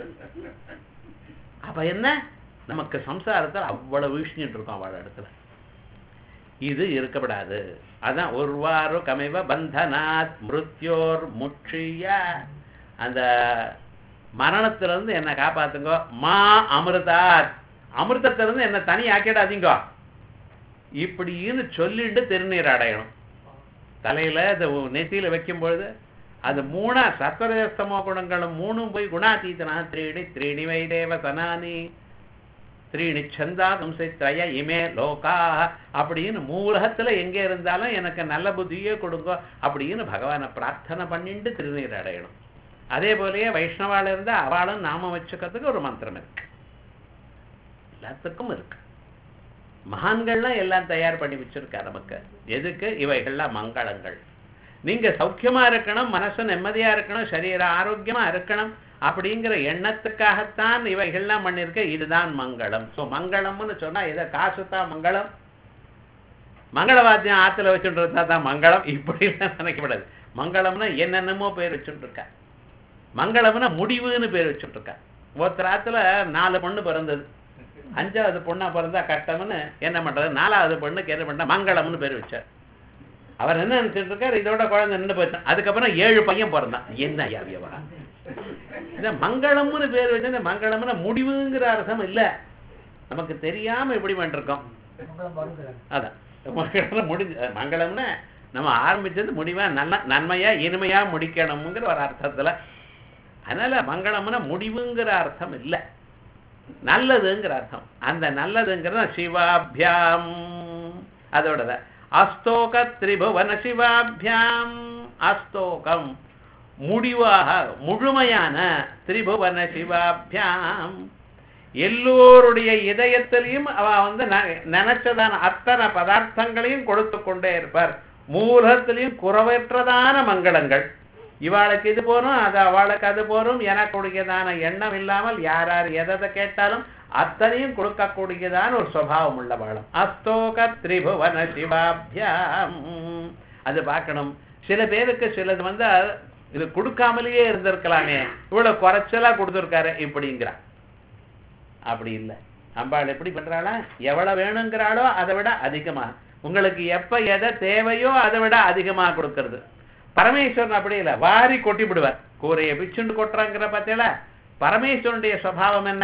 A: அப்ப என்ன நமக்கு சம்சாரத்தில் அவ்வளவு விஷயம் இருக்கும் அவள் இடத்துல இது இருக்கப்படாது அதான் ஒருவாறு கமைவ பந்தனாத் மிருத்யோர் முட்சிய அந்த மரணத்திலிருந்து என்னை காப்பாத்துங்க மா அமிர்தாத் அமிர்தத்திலிருந்து என்னை தனி ஆக்கிடாதீங்க இப்படின்னு சொல்லிட்டு திருநீர் அடையணும் தலையில இந்த நெத்தியில வைக்கும் பொழுது அது மூணா சத்வரஸ்தமோ குணங்களும் மூணும் போய் குணாதீதனா திரீணி திரீணி வைதேவ சனானி த்ரீணி சந்தாதும் சித்ரய இமே லோகா அப்படின்னு மூலகத்துல எங்க இருந்தாலும் எனக்கு நல்ல புத்தியே கொடுங்க அப்படின்னு பகவானை பிரார்த்தனை பண்ணிட்டு திருநீர் அடையணும் அதே போலயே வைஷ்ணவால இருந்தா அவளும் நாம வச்சுக்கிறதுக்கு ஒரு மந்திரம் இருக்கு எல்லாத்துக்கும் இருக்கு மகான்கள்லாம் எல்லாம் தயார் பண்ணி வச்சிருக்கா நமக்கு எதுக்கு இவைகள்லாம் மங்களங்கள் நீங்க சௌக்கியமா இருக்கணும் மனசு நிம்மதியா இருக்கணும் சரீர ஆரோக்கியமா இருக்கணும் அப்படிங்கிற எண்ணத்துக்காகத்தான் இவைகள்லாம் பண்ணிருக்க இதுதான் மங்களம் ஸோ மங்களம்னு சொன்னா இதை காசு தான் மங்களம் மங்களவாத்தியம் ஆத்துல வச்சுட்டு இருந்தா தான் மங்களம் இப்படி எல்லாம் நினைக்கப்படாது மங்களம்னா என்னென்னமோ பேர் வச்சுட்டு இருக்கா மங்களம்னா முடிவுன்னு பேர் வச்சுட்டு இருக்கா ஒருத்தர் ஆத்துல நாலு பொண்ணு பிறந்தது அஞ்சாவது பொண்ணா பிறந்தா கஷ்டம்னு என்ன பண்றது நாலாவது பொண்ணுக்கு என்ன பண்ண மங்களம்னு பேர் வச்சார் அவர் என்ன நினைச்சிட்டு இருக்காரு இதோட குழந்தை நின்று போயிட்டான் அதுக்கப்புறம் ஏழு பையன் பிறந்தான் என்ன யாவியவா இந்த மங்களம்னு பேர் வச்சு இந்த மங்களம்னு முடிவுங்கிற அர்த்தம் இல்ல நமக்கு தெரியாம எப்படி பண்ணிருக்கோம் அதான் மங்களம் முடிஞ்சு மங்களம்னா நம்ம ஆரம்பிச்சது முடிவா நல்ல நன்மையா இனிமையா முடிக்கணுங்கிற ஒரு அர்த்தத்துல அதனால மங்களம்னா முடிவுங்கிற அர்த்தம் இல்ல நல்லதுங்கிற அர்த்தம் அந்த நல்லதுங்கிறது சிவாபியாம் அதோட அஸ்தோக திரிபுவன சிவாபியாம் அஸ்தோகம் முடிவாக முழுமையான திரிபுவன சிவாபியாம் எல்லோருடைய இதயத்திலையும் அவ வந்து ந- நினைச்சதான அத்தனை பதார்த்தங்களையும் கொடுத்து கொண்டே இருப்பார் மூலத்திலையும் குறவற்றதான மங்களங்கள் இவாளுக்கு இது போரும் அது அவளுக்கு அது போரும் எனக்குடையதான எண்ணம் இல்லாமல் யார் யார் எதை கேட்டாலும் அத்தனையும் கொடுக்கக்கூடியதான ஒரு சுவாவம் உள்ளவாளும் அஸ்தோக திரிபுவன சிவாபியாம் அது பார்க்கணும் சில பேருக்கு சிலது வந்து இது கொடுக்காமலேயே இருந்திருக்கலாமே இவ்வளவு குறைச்சலா கொடுத்துருக்காரு இப்படிங்கிறா அப்படி இல்லை அம்பாள் எப்படி பண்றாளா எவ்வளவு வேணுங்கிறாளோ அதை விட அதிகமா உங்களுக்கு எப்ப எதை தேவையோ அதை விட அதிகமா கொடுக்கறது பரமேஸ்வரன் அப்படி இல்லை வாரி கொட்டி விடுவார் கூரையை பிச்சுண்டு கொட்டுறாங்கிற பார்த்தீங்களா பரமேஸ்வரனுடைய சுவாவம் என்ன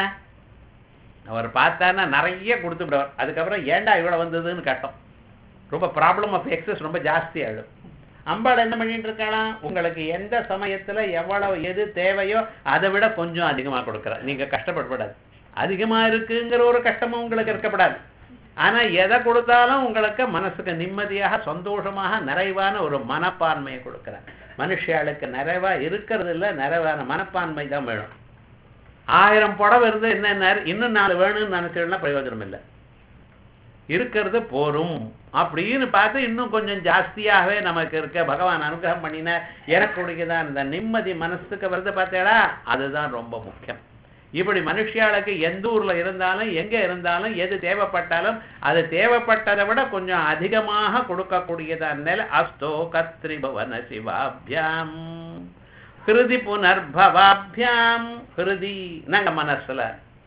A: அவர் பார்த்தான்னா நிறைய கொடுத்து விடுவார் அதுக்கப்புறம் ஏன்டா இவ்வளவு வந்ததுன்னு கட்டும் ரொம்ப ப்ராப்ளம் ஆஃப் எக்ஸஸ் ரொம்ப ஜாஸ்தி ஆயிடும் அம்பாள் என்ன பண்ணிட்டு இருக்கலாம் உங்களுக்கு எந்த சமயத்துல எவ்வளவு எது தேவையோ அதை விட கொஞ்சம் அதிகமா கொடுக்குறார் நீங்க கஷ்டப்படப்படாது அதிகமா இருக்குங்கிற ஒரு கஷ்டமும் உங்களுக்கு இருக்கப்படாது ஆனா எதை கொடுத்தாலும் உங்களுக்கு மனசுக்கு நிம்மதியாக சந்தோஷமாக நிறைவான ஒரு மனப்பான்மையை கொடுக்குறார் மனுஷியாளுக்கு நிறைவா இருக்கிறது இல்ல நிறைவான மனப்பான்மை தான் வேணும் ஆயிரம் புடவை இருந்து என்ன இன்னும் நாலு வேணும்னு நினைச்சோம்னா பிரயோஜனம் இல்லை இருக்கிறது போரும் அப்படின்னு பார்த்து இன்னும் கொஞ்சம் ஜாஸ்தியாகவே நமக்கு இருக்க பகவான் அனுகிரகம் பண்ணினார் எனக்குடையதான் இந்த நிம்மதி மனசுக்கு வருது பார்த்தேடா அதுதான் ரொம்ப முக்கியம் இப்படி மனுஷியாளுக்கு எந்த ஊர்ல இருந்தாலும் எங்க இருந்தாலும் எது தேவைப்பட்டாலும் அது தேவைப்பட்டதை விட கொஞ்சம் அதிகமாக கொடுக்கக்கூடியதான் நிலை அஸ்தோ கத்ரிபவன சிவாபியாம் ஹிருதி புனர்பவாபியாம் ஹிருதி நாங்க மனசுல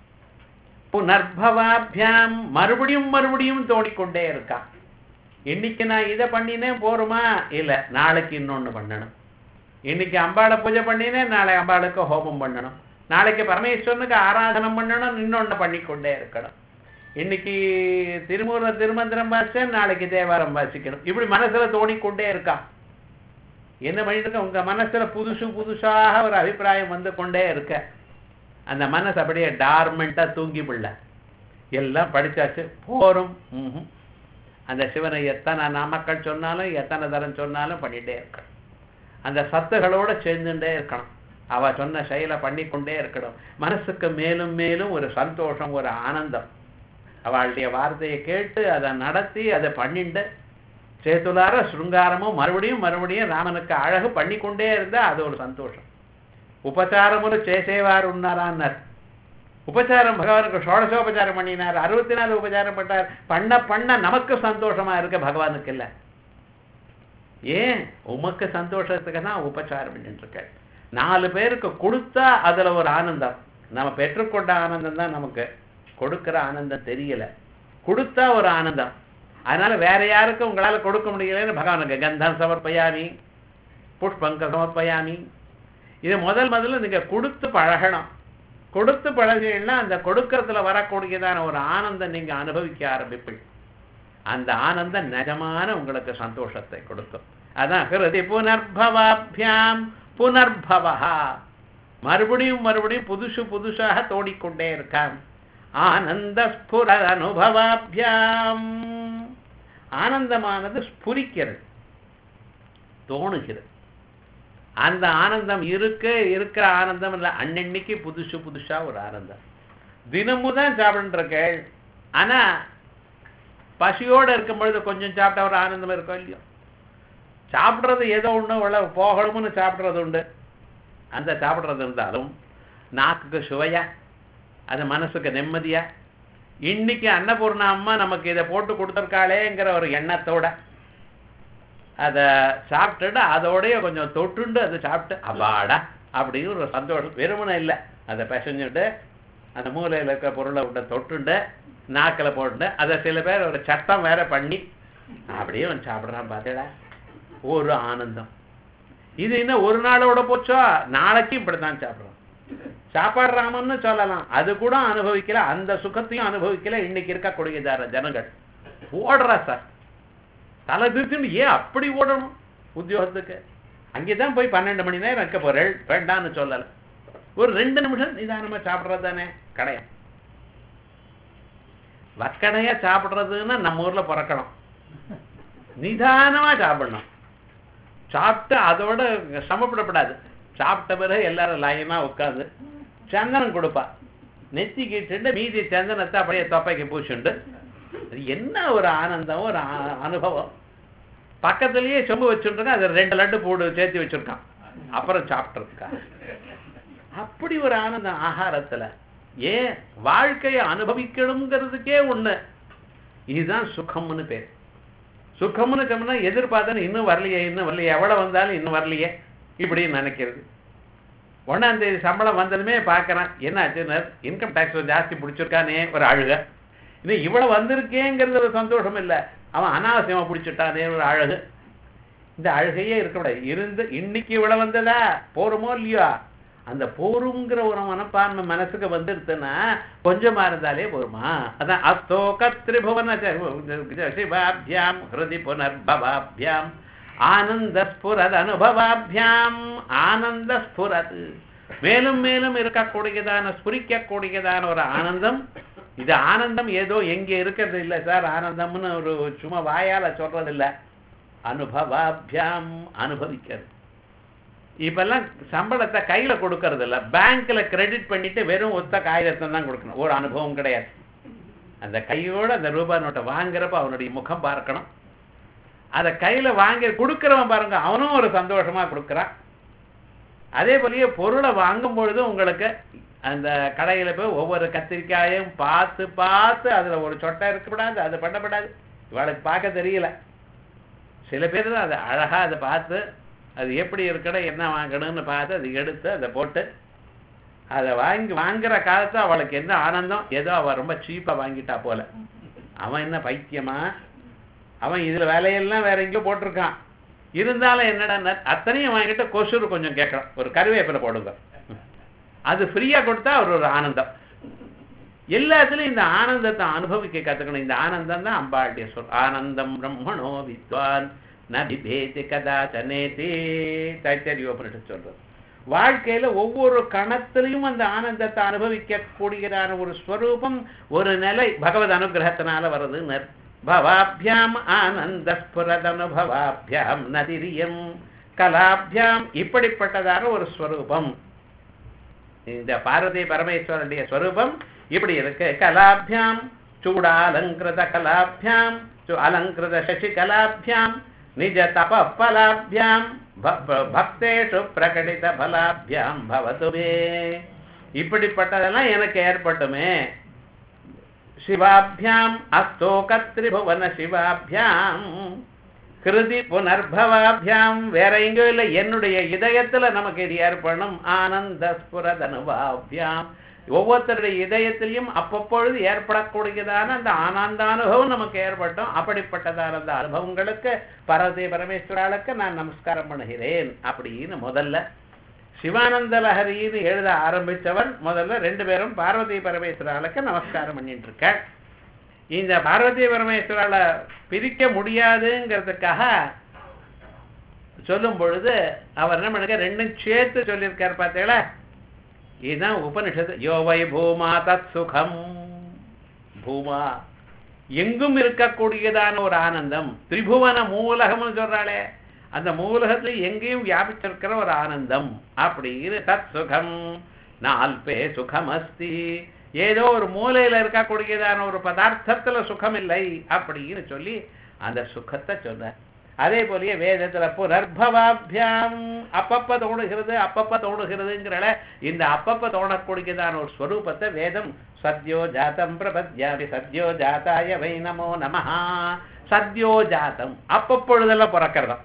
A: புனர்பவாபியாம் மறுபடியும் மறுபடியும் தோணிக்கொண்டே இருக்கான் இன்னைக்கு நான் இதை பண்ணினேன் போருமா இல்ல நாளைக்கு இன்னொன்னு பண்ணணும் இன்னைக்கு அம்பாளை பூஜை பண்ணினேன் நாளை அம்பாளுக்கு ஹோமம் பண்ணணும் நாளைக்கு பரமேஸ்வரனுக்கு ஆராதனம் பண்ணணும் இன்னொன்னு பண்ணிக்கொண்டே இருக்கணும் இன்னைக்கு திருமூல திருமந்திரம் வாசிச்சேன் நாளைக்கு தேவாரம் வாசிக்கணும் இப்படி மனசுல தோணிக்கொண்டே இருக்கான் என்ன பண்ணிட்டு இருக்க உங்க மனசுல புதுசு புதுசாக ஒரு அபிப்பிராயம் வந்து கொண்டே இருக்க அந்த மனசு அப்படியே டார்மெண்டா தூங்கி பிள்ள எல்லாம் படிச்சாச்சு போரும் ம்ஹும். அந்த சிவனை எத்தனை நாமக்கள் சொன்னாலும் எத்தனை தரம் சொன்னாலும் பண்ணிட்டே இருக்கணும் அந்த சத்துகளோட சேர்ந்துட்டே இருக்கணும் அவ சொன்ன செயலை பண்ணிக்கொண்டே இருக்கணும் மனசுக்கு மேலும் மேலும் ஒரு சந்தோஷம் ஒரு ஆனந்தம் அவளுடைய வார்த்தையை கேட்டு அதை நடத்தி அதை பண்ணிண்டு சேத்துலார சுருங்காரமும் மறுபடியும் மறுபடியும் ராமனுக்கு அழகு பண்ணிக்கொண்டே இருந்தா அது ஒரு சந்தோஷம் உபச்சாரமும் చేసేవారు ఉన్నారా అన్నారు உபச்சாரம் பகவானுக்கு ஷோடசோபச்சாரம் பண்ணினார் அறுபத்தி நாலு உபச்சாரம் பண்ணார் பண்ண பண்ண நமக்கு சந்தோஷமா இருக்க பகவானுக்கு இல்ல ஏன் உமக்கு சந்தோஷத்துக்கு தான் உபச்சாரம் பண்ணிட்டு இருக்க நாலு பேருக்கு கொடுத்தா அதுல ஒரு ஆனந்தம் நம்ம பெற்றுக்கொண்ட ஆனந்தம் தான் நமக்கு கொடுக்கிற ஆனந்தம் தெரியல கொடுத்தா ஒரு ஆனந்தம் அதனால வேற யாருக்கும் உங்களால கொடுக்க முடியலன்னு பகவானுக்கு கந்தம் சமர்ப்பயாமி புஷ்பங்க சமர்ப்பயாமி இது முதல் முதல்ல நீங்க கொடுத்து பழகணும் கொடுத்து பழகினா அந்த கொடுக்கறதுல வரக்கூடியதான ஒரு ஆனந்தம் நீங்க அனுபவிக்க ஆரம்பிப்பீங்க அந்த ஆனந்தம் நிஜமான உங்களுக்கு சந்தோஷத்தை கொடுக்கும் அதான் ஹிருதி புனர்பவாபியாம் புனர்பவா மறுபடியும் மறுபடியும் புதுசு புதுசாக தோடிக்கொண்டே இருக்கான் ஆனந்த ஸ்புர அனுபவாபியாம் ஆனந்தமானது ஸ்புரிக்கிறது தோணுகிறது அந்த ஆனந்தம் இருக்க இருக்கிற ஆனந்தம் இல்லை அன்னன்னைக்கு புதுசு புதுசா ஒரு ஆனந்தம் தினமும் தான் சாப்பிட்டுருக்கேள் ஆனா பசியோட இருக்கும் பொழுது கொஞ்சம் சாப்பிட்டா ஒரு ஆனந்தம் இருக்கும் இல்லையோ சாப்பிட்றது ஏதோ ஒண்ணு உள்ள போகணும்னு சாப்பிட்றது உண்டு அந்த சாப்பிட்றது இருந்தாலும் நாக்குக்கு சுவையா அது மனசுக்கு நிம்மதியா இன்னைக்கு அன்னபூர்ணா அம்மா நமக்கு இதை போட்டு கொடுத்துருக்காளேங்கிற ஒரு எண்ணத்தோட அதை சாப்பிட்டுட்டு அதோடய கொஞ்சம் தொட்டுண்டு அதை சாப்பிட்டு அப்பாடா அப்படின்னு ஒரு சந்தோஷம் வெறுமனை இல்லை அதை பிசைஞ்சுட்டு அந்த மூலையில் இருக்கிற பொருளை விட்ட தொட்டுண்டு நாக்கில் போட்டு அதை சில பேர் ஒரு சட்டம் வேற பண்ணி அப்படியே அவன் சாப்பிட்றான் பார்த்தேடா ஒரு ஆனந்தம் இது இன்னும் ஒரு நாளோட போச்சோ நாளைக்கு இப்படித்தான் சாப்பிட்றோம் சாப்பாடுறாமன்னு சொல்லலாம் அது கூட அனுபவிக்கல அந்த சுகத்தையும் அனுபவிக்கல இன்னைக்கு இருக்கக்கூடிய ஜன- ஜனங்கள் ஓடுறா சார் தலை திருத்தின்னு ஏன் அப்படி ஓடணும் உத்தியோகத்துக்கு அங்கேதான் போய் பன்னெண்டு மணி நேரம் இருக்க போறேள் வேண்டான்னு சொல்லல ஒரு ரெண்டு நிமிஷம் நிதானமா சாப்பிட்றது தானே கடையா வக்கடையா சாப்பிட்றதுன்னா நம்ம ஊர்ல பிறக்கணும் நிதானமா சாப்பிடணும் சாப்பிட்டு அதோட சமப்படப்படாது சாப்பிட்ட பிறகு எல்லாரும் லைனா உட்காந்து சந்தனம் கொடுப்பா நெத்திக்கிட்டு மீதி சந்தனத்தை அப்படியே தொப்பைக்கு பூச்சுண்டு அது என்ன ஒரு ஆனந்தம் ஒரு ஆ- அனுபவம் பக்கத்துலயே சொம்பு வச்சுருக்கான் அது ரெண்டு லட்டு போடு சேர்த்து வச்சிருக்கான் அப்புறம் சாப்பிட்றதுக்கா அப்படி ஒரு ஆனந்தம் ஆகாரத்துல ஏன் வாழ்க்கையை அனுபவிக்கணுங்கிறதுக்கே ஒண்ணு இதுதான் சுகம்னு பேர் சுகம்னு சொன்னா எதிர்பார்த்தா இன்னும் வரலையே இன்னும் வரலையே எவ்வளவு வந்தாலும் இன்னும் வரலையே இப்படின்னு நினைக்கிறது ஒண்ணாம் தேதி சம்பளம் வந்ததுமே பார்க்கறேன் என்ன ஆச்சுன்னு இன்கம் டேக்ஸ் ஜாஸ்தி பிடிச்சிருக்கானே ஒரு அழுக இன்னும் இவ்வளவு வந்திருக்கேங்கிறது ஒரு சந்தோஷம் இல்லை அவன் அனாவசியமா பிடிச்சிட்டானே ஒரு அழகு இந்த அழுகையே இருக்கக்கூடாது இருந்து இன்னைக்கு இவ்வளவு வந்ததா போருமோ இல்லையோ அந்த போருங்கிற ஒரு மனப்பான்மை மனசுக்கு வந்துருச்சுன்னா கொஞ்சமா இருந்தாலே போருமா அதான் அஸ்தோக திரிபுவன சிவாபியாம் ஹிருதி புனர்பவாபியாம் ஆனந்த ஸ்புரத் அனுபவாபியாம் ஆனந்த ஸ்புரத் மேலும் மேலும் இருக்கக்கூடியதான ஸ்புரிக்கக்கூடியதான ஒரு ஆனந்தம் இது ஆனந்தம் ஏதோ எங்க இருக்கிறது இல்லை சார் ஆனந்தம்னு ஒரு சும்மா வாயால சொல்றது இல்ல அனுபவாபியாம் அனுபவிக்கிறது இப்பெல்லாம் சம்பளத்தை கையில கொடுக்கறது இல்ல பேங்க்ல கிரெடிட் பண்ணிட்டு வெறும் ஒத்த காகிதத்தை தான் கொடுக்கணும் ஒரு அனுபவம் கிடையாது அந்த கையோட அந்த ரூபாய் நோட்டை வாங்குறப்ப அவனுடைய முகம் பார்க்கணும் அதை கையில வாங்கி கொடுக்கிறவன் பாருங்க அவனும் ஒரு சந்தோஷமா கொடுக்குறான் அதே போலயே பொருளை வாங்கும் பொழுது உங்களுக்கு அந்த கடையில போய் ஒவ்வொரு கத்திரிக்காயும் பார்த்து பார்த்து அதுல ஒரு சொட்டை இருக்கக்கூடாது அது பண்ணப்படாது இவளுக்கு பார்க்க தெரியல சில பேர் தான் அதை அழகா அதை பார்த்து அது எப்படி இருக்கணும் என்ன வாங்கணும்னு பார்த்து அதை எடுத்து அதை போட்டு அதை வாங்கி வாங்குற காலத்து அவளுக்கு என்ன ஆனந்தம் ஏதோ அவ ரொம்ப சீப்பா வாங்கிட்டா போல அவன் என்ன பைத்தியமா அவன் இதுல வேலையெல்லாம் வேற எங்கேயோ போட்டிருக்கான் இருந்தாலும் என்னடா அத்தனையும் வாங்கிட்டு கொசுறு கொஞ்சம் கேட்கலாம் ஒரு கருவேப்பிலை போடுங்க அது ஃப்ரீயா கொடுத்தா அவர் ஒரு ஆனந்தம் எல்லாத்துலயும் இந்த ஆனந்தத்தை அனுபவிக்க கத்துக்கணும் இந்த ஆனந்தம் தான் அம்பாளுடைய சொல் ஆனந்தம் பிரம்மணோ வித்வான் நபிபேதி கதாச்சனேதி தைத்தரியோபனிட்டு சொல்றது வாழ்க்கையில ஒவ்வொரு கணத்திலையும் அந்த ஆனந்தத்தை அனுபவிக்க கூடியதான ஒரு ஸ்வரூபம் ஒரு நிலை பகவத் அனுகிரகத்தினால வருதுன்னு பவாபியாம் ஆனந்த ஸ்புரதனுபவாபியாம் நதிரியம் கலாபியாம் இப்படிப்பட்டதான ஒரு ஸ்வரூபம் இந்த பார்வதி பரமேஸ்வரனுடைய ஸ்வரூபம் இப்படி இருக்கு கலாபியாம் சூடாலங்கிருத கலாபியாம் சு- அலங்கிருத சசி கலாபியாம் நிஜ தப பலாபியாம் ப- ப- பக்தேஷு பிரகடித பலாபியாம் பவதுமே இப்படிப்பட்டதெல்லாம் எனக்கு ஏற்பட்டுமே சிவாபியாம் அஸ்தோகத்ரிபுவன சிவாபியாம் கிருதி புனர்பவாபியாம் வேற எங்கோ இல்லை என்னுடைய இதயத்துல நமக்கு இது ஏற்படணும் ஆனந்த ஸ்புரதனுபாபியாம் ஒவ்வொருத்தருடைய இதயத்திலையும் அப்பப்பொழுது ஏற்படக்கூடியதான அந்த ஆனந்த அனுபவம் நமக்கு ஏற்பட்டோம் அப்படிப்பட்டதான அந்த அனுபவங்களுக்கு பரதே பரமேஸ்வராளுக்கு நான் நமஸ்காரம் பண்ணுகிறேன் அப்படின்னு முதல்ல சிவானந்த லஹரின்னு எழுத ஆரம்பிச்சவன் முதல்ல ரெண்டு பேரும் பார்வதி பரமேஸ்வராளுக்கு நமஸ்காரம் பண்ணிட்டு இருக்க இந்த பார்வதி பரமேஸ்வரால பிரிக்க முடியாதுங்கிறதுக்காக சொல்லும் பொழுது அவர் என்ன பண்ணுங்க ரெண்டும் சேர்த்து சொல்லியிருக்காரு பார்த்தீங்களா இதுதான் உபனிஷத்து யோவை பூமா தத் சுகம் பூமா எங்கும் இருக்கக்கூடியதான ஒரு ஆனந்தம் திரிபுவன மூலகம்னு சொல்றாளே அந்த மூலகத்துல எங்கேயும் வியாபிச்சிருக்கிற ஒரு ஆனந்தம் அப்படின்னு தத் சுகம் நால்பே சுகம் அஸ்தி ஏதோ ஒரு மூலையில இருக்கக்கூடியதான ஒரு பதார்த்தத்துல சுகம் இல்லை அப்படின்னு சொல்லி அந்த சுகத்தை சொல்ற அதே போலயே வேதத்துல புனர்பவாபியாம் அப்பப்ப தோணுகிறது அப்பப்ப தோணுகிறதுங்கிறல இந்த அப்பப்ப தோணக்கூடியதான ஒரு ஸ்வரூபத்தை வேதம் சத்யோ ஜாதம் பிரபத்யாமி சத்யோ ஜாதாய வை நமோ நமஹா சத்யோ ஜாதம் அப்பப்பொழுதெல்லாம் பிறக்கிறதாம்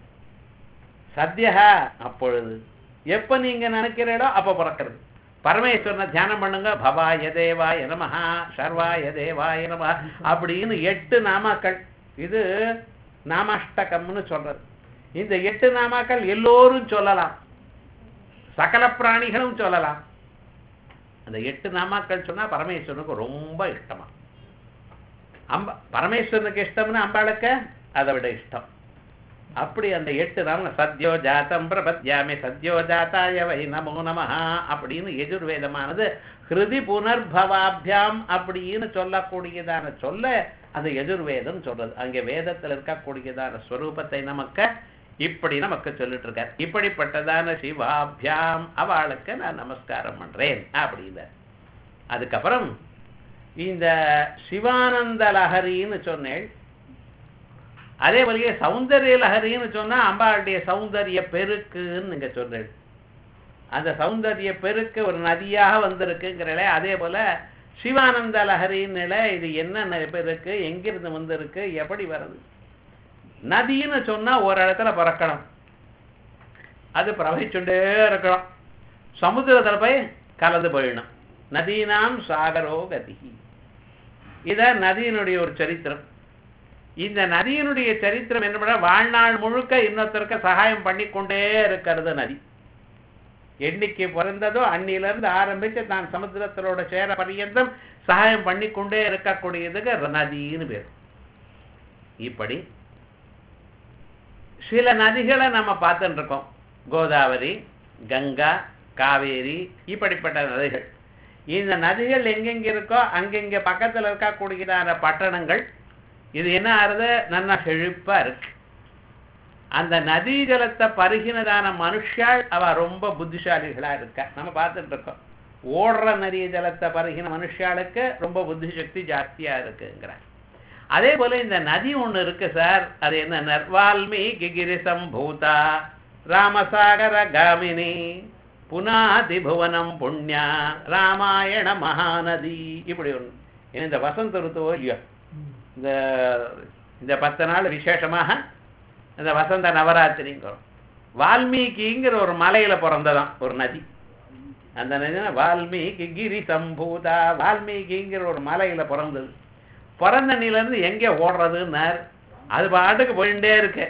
A: சத்யா அப்பொழுது எப்ப நீங்க நினைக்கிறீடோ அப்ப பிறக்கிறது பரமேஸ்வரனை தியானம் பண்ணுங்க பவாய தேவாய நமஹா சர்வாய தேவாய நமஹா அப்படின்னு எட்டு நாமாக்கள் இது நாமாஷ்டகம்னு சொல்றது இந்த எட்டு நாமாக்கள் எல்லோரும் சொல்லலாம் சகல பிராணிகளும் சொல்லலாம் அந்த எட்டு நாமாக்கள் சொன்னா பரமேஸ்வரனுக்கு ரொம்ப இஷ்டமா அம்ப பரமேஸ்வரனுக்கு இஷ்டம்னு அம்பாளுக்கு அதை விட இஷ்டம் அப்படி அந்த எட்டு நாம சத்யோ ஜாத்தம் பிரபத்யாமி சத்யோ ஜாத்தாய வை நமோ நமஹா அப்படின்னு எஜுர்வேதமானது ஹிருதி புனர்பவாபியாம் அப்படின்னு சொல்லக்கூடியதான சொல்ல அந்த எஜுர்வேதம் சொல்றது அங்கே வேதத்தில் இருக்கக்கூடியதான ஸ்வரூபத்தை நமக்கு இப்படி நமக்கு சொல்லிட்டு இருக்கார் இப்படிப்பட்டதான சிவாபியாம் அவளுக்கு நான் நமஸ்காரம் பண்றேன் அப்படின்னு அதுக்கப்புறம் இந்த சிவானந்த லஹரின்னு சொன்னேன் அதே போலயே சௌந்தரிய லஹரின்னு சொன்னா அம்பாளுடைய சௌந்தரிய பெருக்குன்னு நீங்க சொல்றேன் அந்த சௌந்தரிய பெருக்கு ஒரு நதியாக வந்திருக்குங்கிறல அதே போல சிவானந்த லஹரின்னு இது என்ன பெருக்கு எங்கிருந்து வந்திருக்கு எப்படி வருது நதின்னு சொன்னா ஒரு இடத்துல பிறக்கணும் அது பிரவகிச்சுட்டே இருக்கணும் சமுத்திரத்துல போய் கலந்து போயிடணும் நதீனாம் சாகரோ கதி இத நதியினுடைய ஒரு சரித்திரம் இந்த நதியினுடைய சரித்திரம் என்ன பண்ண வாழ்நாள் முழுக்க இன்னொருத்தருக்கு சகாயம் பண்ணி கொண்டே இருக்கிறது நதி என்னைக்கு பிறந்ததோ அன்னிலிருந்து ஆரம்பிச்சு தான் சமுத்திரத்திலோட சேர பரியந்தம் சகாயம் பண்ணி கொண்டே இருக்கக்கூடியதுக்கு நதின்னு பேர் இப்படி சில நதிகளை நம்ம பார்த்துட்டு இருக்கோம் கோதாவரி கங்கா காவேரி இப்படிப்பட்ட நதிகள் இந்த நதிகள் எங்கெங்க இருக்கோ அங்கெங்க பக்கத்துல இருக்கக்கூடியதான பட்டணங்கள் இது என்ன ஆறுது நல்லா செழிப்பா இருக்கு அந்த நதி ஜலத்தை பருகினதான மனுஷாள் அவ ரொம்ப புத்திசாலிகளா இருக்கா நம்ம பார்த்துட்டு இருக்கோம் ஓடுற நதி ஜலத்தை பருகின மனுஷாளுக்கு ரொம்ப புத்தி சக்தி ஜாஸ்தியா இருக்குங்கிறார் அதே போல இந்த நதி ஒண்ணு இருக்கு சார் அது என்ன நர்வால்மி கிகிரி சம்பூதா ராமசாகர காமினி புனாதி புவனம் புண்ணியா ராமாயண மகாநதி இப்படி ஒண்ணு இந்த வசந்த ருத்துவோ இல்லையோ இந்த இந்த பத்து நாள் விசேஷமாக இந்த வசந்த நவராத்திரிங்கிறோம் வால்மீகிங்கிற ஒரு மலையில பிறந்ததான் ஒரு நதி அந்த நதி வால்மீகி கிரி சம்பூதா வால்மீகிங்கிற ஒரு மலையில பிறந்தது பிறந்த நிலையிலிருந்து எங்கே ஓடுறதுன்னார் அது பாட்டுக்கு போயிட்டே இருக்கு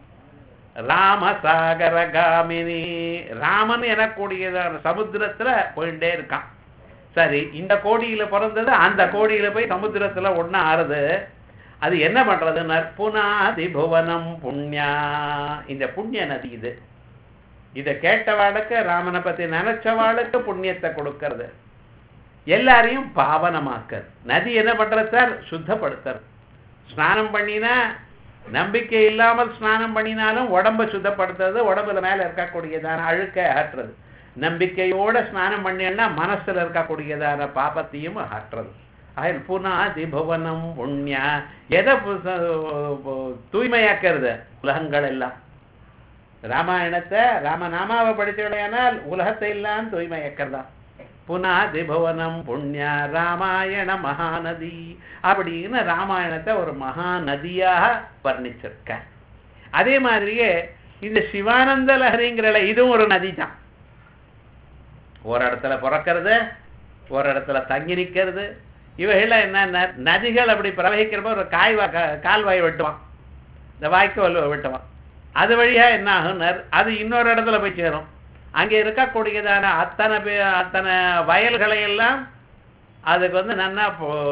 A: ராமசாகர காமினி ராமன் எனக்கூடியதான சமுத்திரத்துல போயிட்டே இருக்கான் சரி இந்த கோடியில பிறந்தது அந்த கோடியில போய் சமுத்திரத்துல ஒண்ணா ஆறுது அது என்ன பண்றது நற்புனாதி புவனம் புண்ணியா இந்த புண்ணிய நதி இது இதை கேட்டவாளுக்கு ராமனை பத்தி நினைச்சவாளுக்கு புண்ணியத்தை கொடுக்கறது எல்லாரையும் பாவனமாக்குறது நதி என்ன பண்றது சார் சுத்தப்படுத்துறது ஸ்நானம் பண்ணினா நம்பிக்கை இல்லாமல் ஸ்நானம் பண்ணினாலும் உடம்ப சுத்தப்படுத்துறது உடம்புல மேல இருக்கக்கூடியதான அழுக்கை அகற்றுறது நம்பிக்கையோட ஸ்நானம் பண்ணினா மனசுல இருக்கக்கூடியதான பாபத்தையும் அகற்றுறது அயல் புனாதி புவனம் புண்ணியா எதை தூய்மையாக்கிறது உலகங்கள் எல்லாம் ராமாயணத்தை ராமநாமாவை படித்தவடையானால் உலகத்தை எல்லாம் தூய்மையாக்கிறதா புனாதி புவனம் புண்ணியா ராமாயண மகாநதி அப்படின்னு ராமாயணத்தை ஒரு மகாநதியாக வர்ணிச்சிருக்க அதே மாதிரியே இந்த சிவானந்த லஹரிங்கிற இதுவும் ஒரு நதி தான் ஒரு இடத்துல பிறக்கிறது ஒரு இடத்துல தங்கி நிற்கிறது இவைகள்லாம் என்ன நதிகள் அப்படி பிரவகிக்கிறப்ப ஒரு காய்வா கால்வாய் வெட்டுவான் இந்த வாய்க்கால் வெட்டுவான் அது வழியா என்ன ஆகுனர் அது இன்னொரு இடத்துல போய் சேரும் அங்கே இருக்கக்கூடியதான அத்தனை பே அத்தனை வயல்களை எல்லாம் அதுக்கு வந்து நல்லா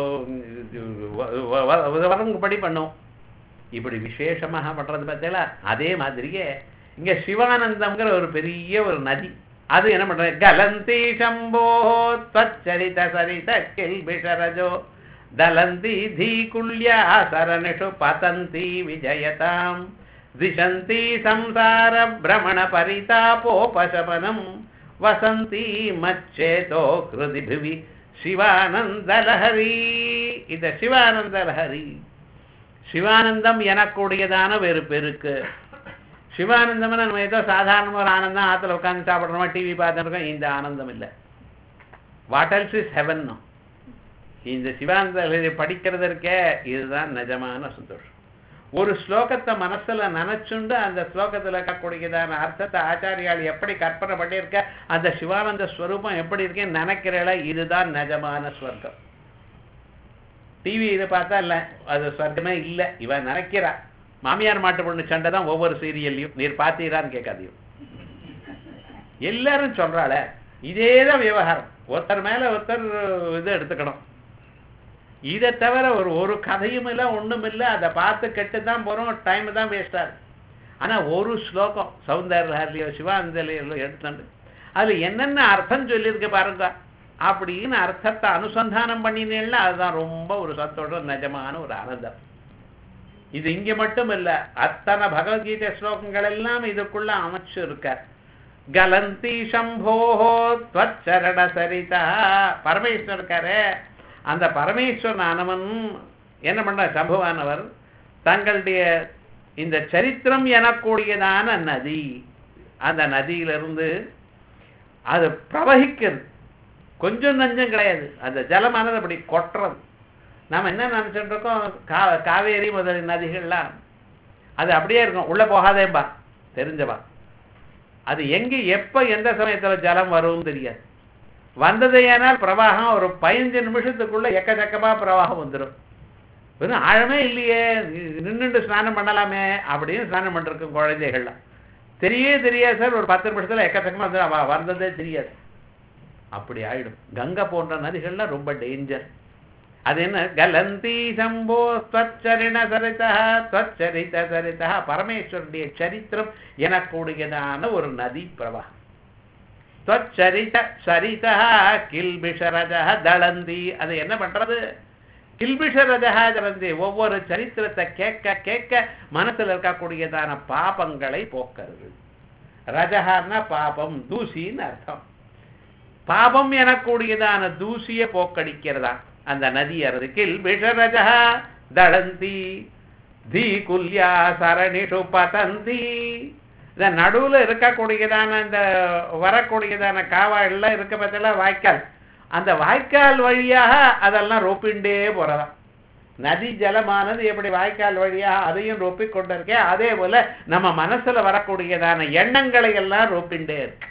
A: வரங்குபடி பண்ணும் இப்படி விசேஷமாக பண்றது பார்த்தீங்களா அதே மாதிரியே இங்க சிவானந்தம்ங்கிற ஒரு பெரிய ஒரு நதி அது என்ன பண்றது கலந்தி சம்போ தச்சரித சரித கில்பிஷரஜோ தலந்தி தீகுல்யா சரணிஷு பதந்தி விஜயதாம் दिशन्ति संसार भ्रमण परितापोपशमनम् वसन्ति मच्चेतो हृदि भुवि சிவானந்தலஹரி இந்த சிவானந்தலஹரி சிவானந்தம் எனக்கூடியதான வேறு பெருக்கு சிவானந்தம்னு நம்ம ஏதோ சாதாரண ஒரு ஆனந்தம் ஆத்துல உட்காந்து சாப்பிட்றோமா டிவி பார்த்துருக்கோம் இந்த ஆனந்தம் இல்லை வாட் எல்ஸ் இஸ் ஹெவன் இந்த சிவானந்த லஹரி படிக்கிறது இருக்கே இதுதான் நிஜமான சந்தோஷம் ஒரு ஸ்லோகத்தை மனசுல நினைச்சுண்டு அந்த ஸ்லோகத்துல இருக்கக்கூடியதான அர்த்தத்தை ஆச்சாரியால் எப்படி கற்பனை பண்ணியிருக்க அந்த சிவானந்த ஸ்வரூபம் எப்படி இருக்கேன்னு நினைக்கிறல இதுதான் நிஜமான ஸ்வர்க்கம் டிவி இதை பார்த்தா இல்ல அது ஸ்வர்க்கமே இல்லை இவன் நினைக்கிறா மாமியார் மாட்டு பொண்ணு சண்டை தான் ஒவ்வொரு சீரியல்லையும் நீர் பார்த்தீரான்னு கேட்காதையும் எல்லாரும் சொல்றாள இதே தான் விவகாரம் ஒருத்தர் மேல ஒருத்தர் இது எடுத்துக்கணும் இதை தவிர ஒரு ஒரு கதையும் இல்லை ஒண்ணும் இல்லை அதை பார்த்து கெட்டு தான் போறோம் டைம் தான் வேஸ்ட் ஆகுது ஆனா ஒரு ஸ்லோகம் சௌந்தர்யோ சிவாந்தலையோ எடுத்துட்டு அதுல என்னென்ன அர்த்தம் சொல்லியிருக்கு பாருங்க அப்படின்னு அர்த்தத்தை அனுசந்தானம் பண்ணினேன்னா அதுதான் ரொம்ப ஒரு சந்தோஷம் நிஜமான ஒரு ஆனந்தம் இது இங்க மட்டும் இல்ல அத்தனை பகவத்கீதை ஸ்லோகங்கள் எல்லாம் இதுக்குள்ள அமைச்சு இருக்கார் கலந்தி சம்போஹோ துவச்சரண சரிதா பரமேஸ்வரர் இருக்காரு அந்த பரமேஸ்வரனானவன் என்ன பண்ற சம்புவானவர் தங்களுடைய இந்த சரித்திரம் எனக்கூடியதான நதி அந்த நதியிலிருந்து அது பிரவகிக்கிறது கொஞ்சம் நஞ்சம் கிடையாது அந்த ஜலமானது அப்படி கொட்டுறது நாம் என்ன நினைச்சிட்டு இருக்கோம் கா காவேரி முதல் நதிகள்லாம் அது அப்படியே இருக்கும் உள்ள போகாதேம்பா தெரிஞ்சவா அது எங்க எப்ப எந்த சமயத்துல ஜலம் வரும்னு தெரியாது வந்ததையானால் பிரவாகம் ஒரு பதினஞ்சு நிமிஷத்துக்குள்ள எக்கச்சக்கமா பிரவாகம் வந்துடும் வெறும் ஆழமே இல்லையே நின்றுட்டு ஸ்நானம் பண்ணலாமே அப்படின்னு ஸ்நானம் பண்ணிருக்கும் குழந்தைகள்லாம் தெரியவே தெரியாது சார் ஒரு பத்து நிமிஷத்துல எக்கச்சக்கமா வந்து அவ வந்ததே தெரியாது அப்படி ஆயிடும் கங்கை போன்ற நதிகள்லாம் ரொம்ப டேஞ்சர் அது என்ன கலந்தி சம்போ ஸ்வச்சரிண சரிதா ஸ்வச்சரித சரிதா பரமேஸ்வருடைய சரித்திரம் எனக்கூடியதான ஒரு நதி பிரவாகம் ஸ்வச்சரித சரிதா கில்பிஷரஜா தளந்தி அது என்ன பண்றது கில்பிஷரஜா தளந்தி ஒவ்வொரு சரித்திரத்தை கேட்க கேட்க மனசுல இருக்கக்கூடியதான பாபங்களை போக்கிறது ரஜகான்னா பாபம் தூசின்னு அர்த்தம் பாபம் எனக்கூடியதான தூசிய போக்கடிக்கிறதா அந்த நதி அறது கில் விஷரஜா தளந்தி தி குல்யா சரணிஷு பதந்தி இந்த நடுவுல இருக்கக்கூடியதான இந்த வரக்கூடியதான காவாயெல்லாம் இருக்க பத்தில வாய்க்கால் அந்த வாய்க்கால் வழியாக அதெல்லாம் ரொப்பிண்டே போறதா நதி ஜலமானது எப்படி வாய்க்கால் வழியாக அதையும் ரொப்பி கொண்டிருக்கே அதே போல நம்ம மனசுல வரக்கூடியதான எண்ணங்களை எல்லாம் ரொப்பிண்டே இருக்கு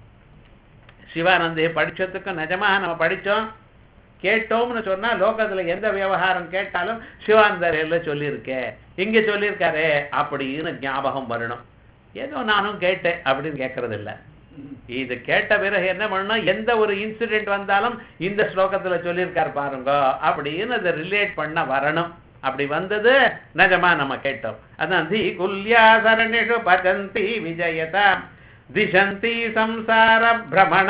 A: சிவானந்தையை படிச்சதுக்கும் நிஜமா நம்ம படிச்சோம் கேட்டோம்னு சொன்னா லோகத்துல எந்த விவகாரம் கேட்டாலும் சிவாந்தரையில சொல்லியிருக்கேன் இங்க சொல்லியிருக்காரே அப்படின்னு ஞாபகம் வரணும் ஏதோ நானும் கேட்டேன் அப்படின்னு கேட்கறது இல்ல இது கேட்ட பிறகு என்ன பண்ணணும் எந்த ஒரு இன்சிடென்ட் வந்தாலும் இந்த ஸ்லோகத்துல சொல்லியிருக்கார் பாருங்க அப்படின்னு அதை ரிலேட் பண்ண வரணும் அப்படி வந்தது நிஜமா நம்ம கேட்டோம் அதான் தி குல்யா சரணிஷு பஜந்தி விஜயதா திசந்தி சம்சார பிரமண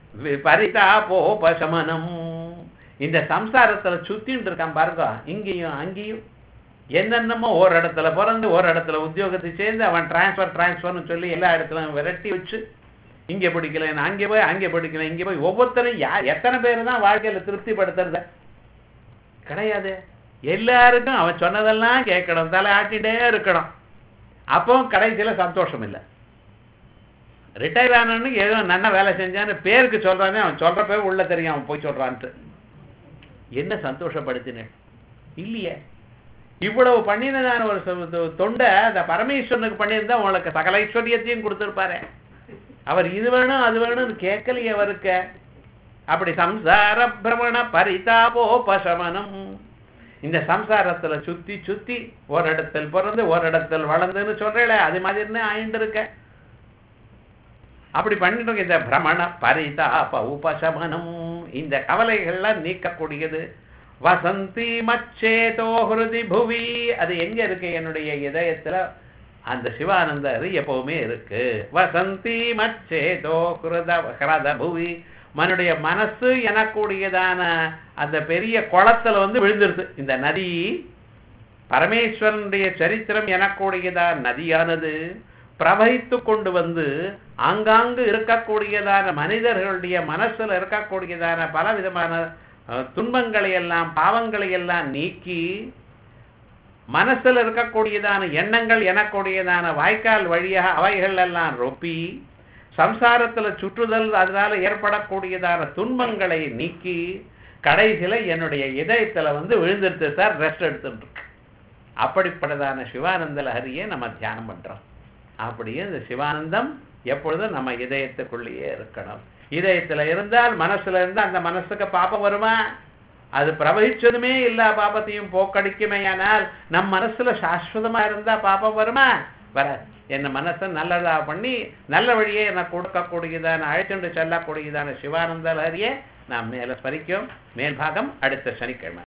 A: பரிதாபோபசமனம் இந்த சம்சாரத்துல சுத்தின்னு இருக்கான் பாருங்க இங்கேயும் அங்கேயும் என்னென்னமோ ஒரு இடத்துல பிறந்து ஒரு இடத்துல உத்தியோகத்தை சேர்ந்து அவன் டிரான்ஸ்ஃபர் டிரான்ஸ்ஃபர்னு சொல்லி எல்லா இடத்துலையும் விரட்டி வச்சு இங்க படிக்கல அங்கே போய் அங்கே படிக்கல இங்கே போய் ஒவ்வொருத்தரும் யா எத்தனை பேர் தான் வாழ்க்கையில திருப்திப்படுத்துறத கிடையாது எல்லாருக்கும் அவன் சொன்னதெல்லாம் கேட்கணும் தலை ஆட்டிட்டே இருக்கணும் அப்போ கடைசியில சந்தோஷம் இல்லை ரிட்டையர் ஆனவனுக்கு ஏதோ நன்ன வேலை செஞ்சான்னு பேருக்கு சொல்றானே அவன் சொல்ற பேர் உள்ள தெரியும் அவன் போய் சொல்றான்ட்டு என்ன சந்தோஷப்படுத்தினேன் இல்லையே இவ்வளவு பண்ணினதான ஒரு சொ- தொண்டை அந்த பரமேஸ்வரனுக்கு பண்ணியிருந்தா உங்களுக்கு சகல ஐஸ்வர்யத்தையும் கொடுத்திருப்பாரு அவர் இது வேணும் அது வேணும்னு கேட்கலையே அவருக்கு அப்படி சம்சார பிரமண பரிதாபோபசமனம் இந்த சம்சாரத்துல சுத்தி சுத்தி ஒரு இடத்தில் பிறந்து ஒரு இடத்தில் வளர்ந்துன்னு சொல்றேன் அது மாதிரின்னு ஆயிட்டு இருக்க அப்படி பண்ணிட்டு இருக்க இந்த பிரமண பரிதாப உபசமனம் இந்த கவலைகள்லாம் நீக்கக்கூடியது வசந்தி மச்சேதோ ஹிருதி புவி அது எங்க இருக்கு என்னுடைய இதயத்துல அந்த சிவானந்தர் எப்பவுமே இருக்கு வசந்தி மச்சேதோ ஹிருத ஹிரத புவி மனுடைய மனசு எனக்கூடியதான அந்த பெரிய குளத்துல வந்து விழுந்துருது இந்த நதி பரமேஸ்வரனுடைய சரித்திரம் எனக்கூடியதான நதியானது பிரவகித்து கொண்டு வந்து ஆங்காங்கு இருக்கக்கூடியதான மனிதர்களுடைய மனசுல இருக்கக்கூடியதான பல விதமான அஹ், துன்பங்களை எல்லாம் பாவங்களை எல்லாம் நீக்கி மனசுல இருக்கக்கூடியதான எண்ணங்கள் எனக்கூடியதான வாய்க்கால் வழியாக அவைகள் எல்லாம் ரொப்பி சம்சாரத்துல சுற்றுதல் அதனால ஏற்படக்கூடியதான துன்பங்களை நீக்கி கடைசியில என்னுடைய இதயத்துல வந்து விழுந்துருது சார் ரெஸ்ட் எடுத்துட்டு இருக்கு அப்படிப்பட்டதான சிவானந்த லஹரியை நம்ம தியானம் பண்றோம் அப்படியே இந்த சிவானந்தம் எப்பொழுதும் நம்ம இதயத்துக்குள்ளேயே இருக்கணும் இதயத்துல இருந்தால் மனசுல இருந்தா அந்த மனசுக்கு பாப்பம் வருமா அது பிரவகிச்சதுமே எல்லா பாபத்தையும் போக்கடிக்குமேயானால் நம் மனசுல சாஸ்வதமா இருந்தா பாப்பம் வருமா வராது என்ன மனசை நல்லதா பண்ணி நல்ல வழியே என்ன கொடுக்கக்கூடியதான அழைத்துண்டு செல்லக்கூடியதான சிவானந்த லஹரியை நாம் மேல ஸ்மரிக்கும் மேல்பாகம் அடுத்த சனிக்கிழமை